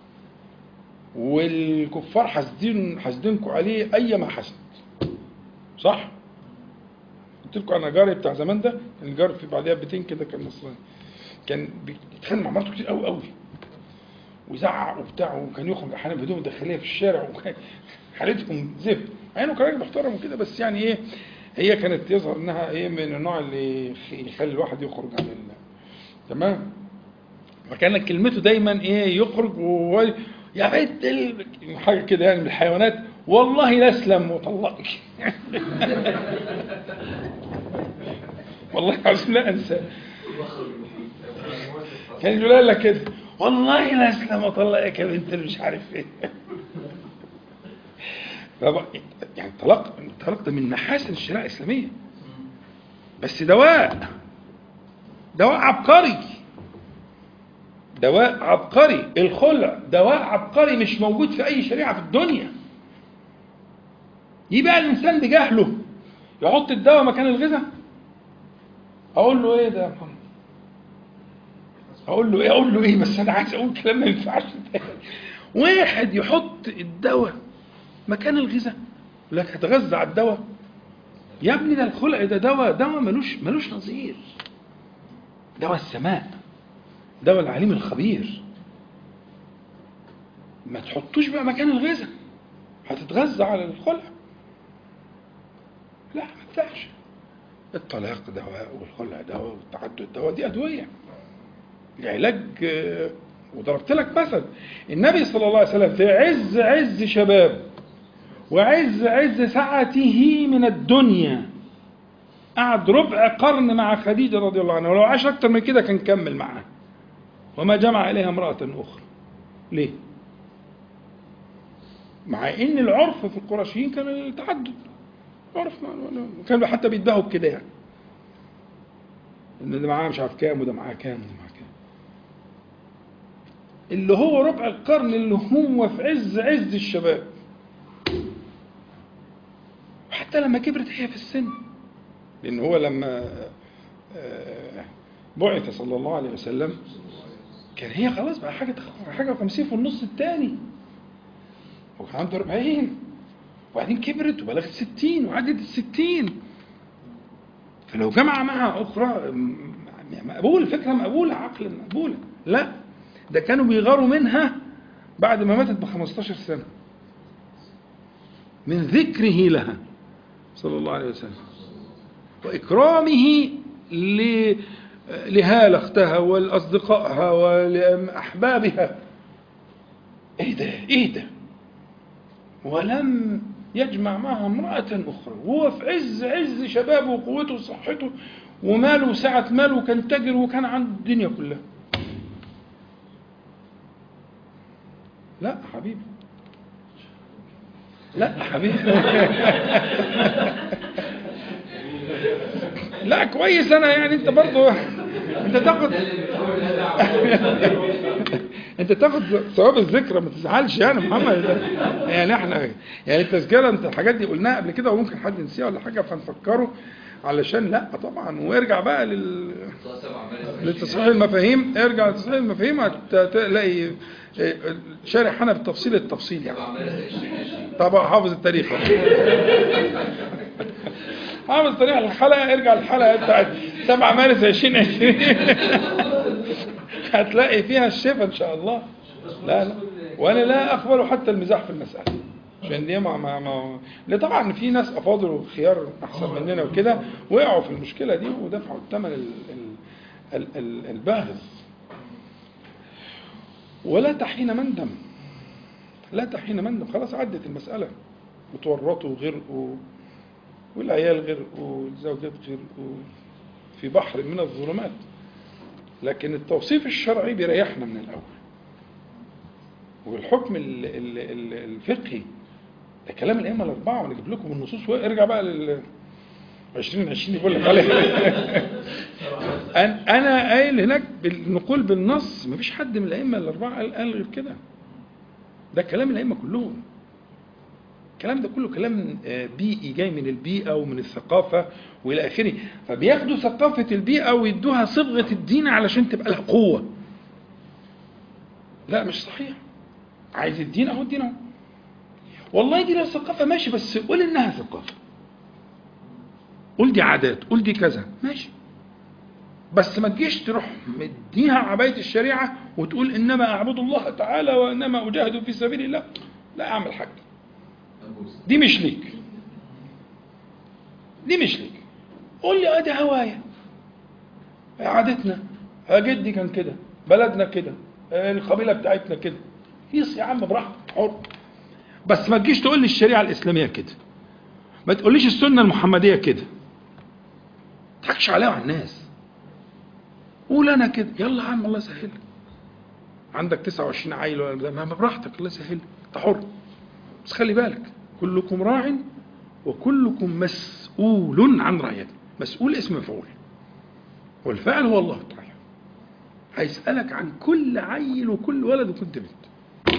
والكفار حاسدين حاسدينكم عليه اي ما حسد صح قلت لكم انا جاري بتاع زمان ده كان الجار في بعديها بيتين كده كان نصراني كان بيتخانق مع مراته كتير قوي قوي ويزعق وبتاع وكان يخرج احيانا بهدوم داخليه في الشارع وكان حالتهم زفت مع انه كان راجل محترم وكده بس يعني ايه هي كانت يظهر انها ايه من النوع اللي يخ- يخلي الواحد يخرج عن ال تمام فكانت كلمته دايما ايه يخرج و يا بنت ال... حاجه كده يعني من الحيوانات والله لا اسلم وطلقك والله العظيم لا انسى كان يقول لك كده والله لا اسلم وطلقك يا بنت اللي مش عارف ايه فبقى يعني طلاق الطلاق ده من محاسن الشريعه الاسلاميه بس دواء دواء عبقري دواء عبقري الخلع دواء عبقري مش موجود في اي شريعه في الدنيا يبقى الانسان بجهله يحط الدواء مكان الغذاء اقول له ايه ده يا محمد اقول له ايه اقول له ايه بس انا عايز اقول كلام ما ينفعش واحد يحط الدواء مكان الغذاء يقول لك هتغذى على الدواء يا ابني ده الخلع ده دواء دواء ملوش ملوش نظير دواء السماء دواء العليم الخبير ما تحطوش بقى مكان الغذاء هتتغذى على الخلع لا ما تنفعش الطلاق دواء والخلع دواء والتعدد دواء دي ادويه العلاج آه، وضربت لك مثل النبي صلى الله عليه وسلم في عز عز شباب وعز عز سعته من الدنيا قعد ربع قرن مع خديجة رضي الله عنها ولو عاش أكتر من كده كان كمل معاها وما جمع إليها امرأة أخرى ليه؟ مع إن العرف في القرشيين كان التعدد عرف ما ما- كانوا حتى بيتباهوا بكده يعني إن ده معاه مش عارف كام وده معاه كام وده معاه كام اللي هو ربع القرن اللي هو في عز عز الشباب وحتى لما كبرت هي في السن لأن هو لما آه، بعث صلى الله عليه وسلم كان هي خلاص بقى حاجة حاجة وخمسين في النص الثاني وكان عنده 40 وبعدين كبرت وبلغت 60 وعدت ال 60 فلو جمع معها أخرى م- مقبول فكرة مقبولة عقلا مقبولة لا ده كانوا بيغاروا منها بعد ما ماتت ب 15 سنة من ذكره لها صلى الله عليه وسلم وإكرامه ل- لهالة أختها ولأصدقائها ولأحبابها إيه ده إيه ده ولم يجمع معها امرأة أخرى وهو في عز عز شبابه وقوته وصحته وماله وسعة ماله وكان تاجر وكان عنده الدنيا كلها لا حبيبي لا حبيبي لا كويس انا يعني انت برضو انت تاخد انت تاخد ثواب الذكرى ما تزعلش يعني محمد يعني احنا يعني التذكره انت الحاجات دي قلناها قبل كده وممكن حد ينسيها ولا حاجه فنفكره علشان لا طبعا وارجع بقى لل لتصحيح المفاهيم ارجع لتصحيح المفاهيم هتلاقي شارح انا بالتفصيل التفصيل يعني طبعا حافظ التاريخ حافظ تاريخ الحلقه ارجع الحلقه بتاعت 7 مارس 2020 هتلاقي فيها الشفاء ان شاء الله لا لا وانا لا اقبل حتى المزاح في المساله عشان دي ما ما ما لا طبعا في ناس افاضل وخيار احسن مننا وكده وقعوا في المشكله دي ودفعوا الثمن ال- ال- ال- ال- الباهظ ولا تحين مندم لا تحين مندم خلاص عدت المساله وتورطوا وغرقوا والعيال غرقوا والزوجات غرقوا في بحر من الظلمات لكن التوصيف الشرعي بيريحنا من الأول والحكم ال- ال- ال- الفقهي ده كلام الأئمة الأربعة وأنا أجيب لكم النصوص وارجع بقى لل 2020 يقول لك عليه أن- أنا قايل هناك بالنقول بالنص مفيش حد من الأئمة الأربعة قال قال غير كده ده كلام الأئمة كلهم الكلام ده كله كلام آه، بيئي جاي من البيئة ومن الثقافة وإلى آخره فبياخدوا ثقافة البيئة ويدوها صبغة الدين علشان تبقى لها قوة لا مش صحيح عايز الدين أهو الدين أهو والله دي لو ثقافة ماشي بس قول إنها ثقافة قول دي عادات قول دي كذا ماشي بس ما تجيش تروح مديها عباية الشريعة وتقول إنما أعبد الله تعالى وإنما أجاهد في سبيل الله لا أعمل حاجة أبوس دي مش ليك دي مش ليك قول لي ادي هوايا عادتنا آه جدي كان كده بلدنا كده آه القبيله بتاعتنا كده قيس يا عم براحتك حر بس ما تجيش تقول لي الشريعه الاسلاميه كده ما تقوليش السنه المحمديه كده ما تضحكش عليها وعلى الناس قول انا كده يلا يا عم الله يسهل لك. عندك 29 عيل ولا بتاع، ما ما براحتك الله يسهل لك. انت حر بس خلي بالك كلكم راع وكلكم مسؤول عن رعيته مسؤول اسم مفعول والفاعل هو الله تعالى هيسألك عن كل عيل وكل ولد وكنت بنت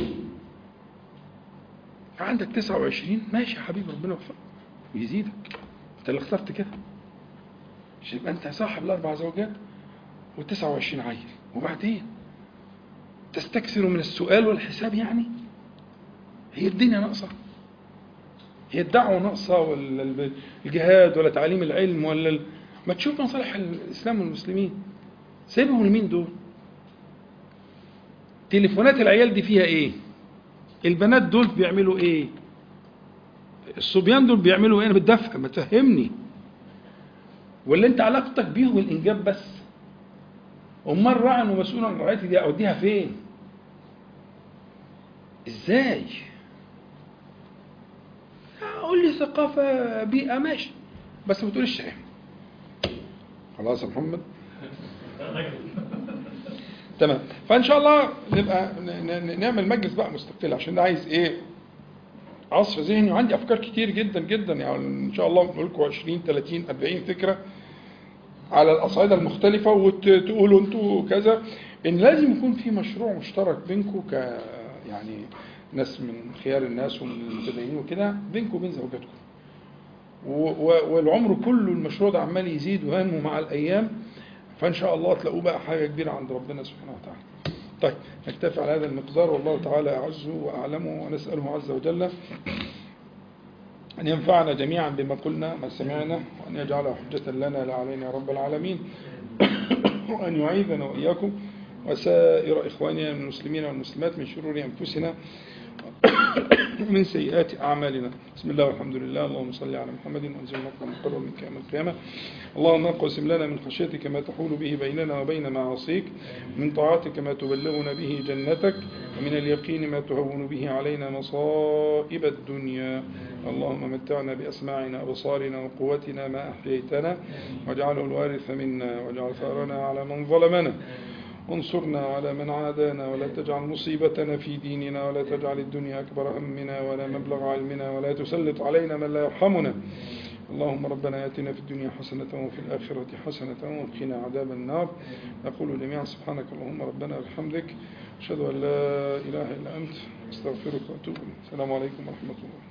عندك 29 ماشي يا حبيبي ربنا يوفقك ويزيدك انت اللي اخترت كده مش يبقى انت صاحب الاربع زوجات و29 عيل وبعدين تستكثر من السؤال والحساب يعني هي الدنيا ناقصه هي الدعوة ناقصة ولا الب- الجهاد ولا تعليم العلم ولا ال... ما تشوف مصالح الإسلام والمسلمين سيبهم لمين دول تليفونات العيال دي فيها ايه البنات دول بيعملوا ايه الصبيان دول بيعملوا ايه انا بتدفع ما تفهمني ولا انت علاقتك بيهم الانجاب بس امال راعي ومسؤول عن رعايتي دي اوديها فين ازاي قول لي ثقافة بيئة ماشي بس ما تقوليش شيء خلاص يا محمد تمام فان شاء الله نبقى ن- ن- نعمل مجلس بقى مستقل عشان ده عايز ايه عصف ذهني وعندي افكار كتير جدا جدا يعني ان شاء الله نقول لكم 20 30 40 فكره على الاصعده المختلفه وتقولوا انتوا كذا ان لازم يكون في مشروع مشترك بينكم ك يعني ناس من خيار الناس ومن المتدينين وكده بينكم وبين زوجاتكم و- و- والعمر كله المشروع ده عمال يزيد وينمو مع الايام فان شاء الله تلاقوه بقى حاجه كبيره عند ربنا سبحانه وتعالى. طيب نكتفي على هذا المقدار والله تعالى اعز واعلم ونساله عز وجل أن ينفعنا جميعا بما قلنا ما سمعنا وأن يجعله حجة لنا لا علينا يا رب العالمين وأن يعيذنا وإياكم وسائر إخواننا من المسلمين والمسلمات من شرور أنفسنا من سيئات أعمالنا بسم الله والحمد لله اللهم صل على محمد وأنزل مقام مقرر منك يوم القيامة اللهم اقسم لنا من خشيتك ما تحول به بيننا وبين معاصيك من طاعتك ما تبلغنا به جنتك ومن اليقين ما تهون به علينا مصائب الدنيا اللهم متعنا بأسماعنا وأبصارنا وقوتنا ما أحييتنا واجعله الوارث منا واجعل ثأرنا على من ظلمنا وانصرنا على من عادانا ولا تجعل مصيبتنا في ديننا ولا تجعل الدنيا أكبر همنا ولا مبلغ علمنا ولا تسلط علينا من لا يرحمنا اللهم ربنا آتنا في الدنيا حسنة وفي الآخرة حسنة وقنا عذاب النار نقول جميعا سبحانك اللهم ربنا وبحمدك أشهد أن لا إله إلا أنت أستغفرك وأتوب إليك السلام عليكم ورحمة الله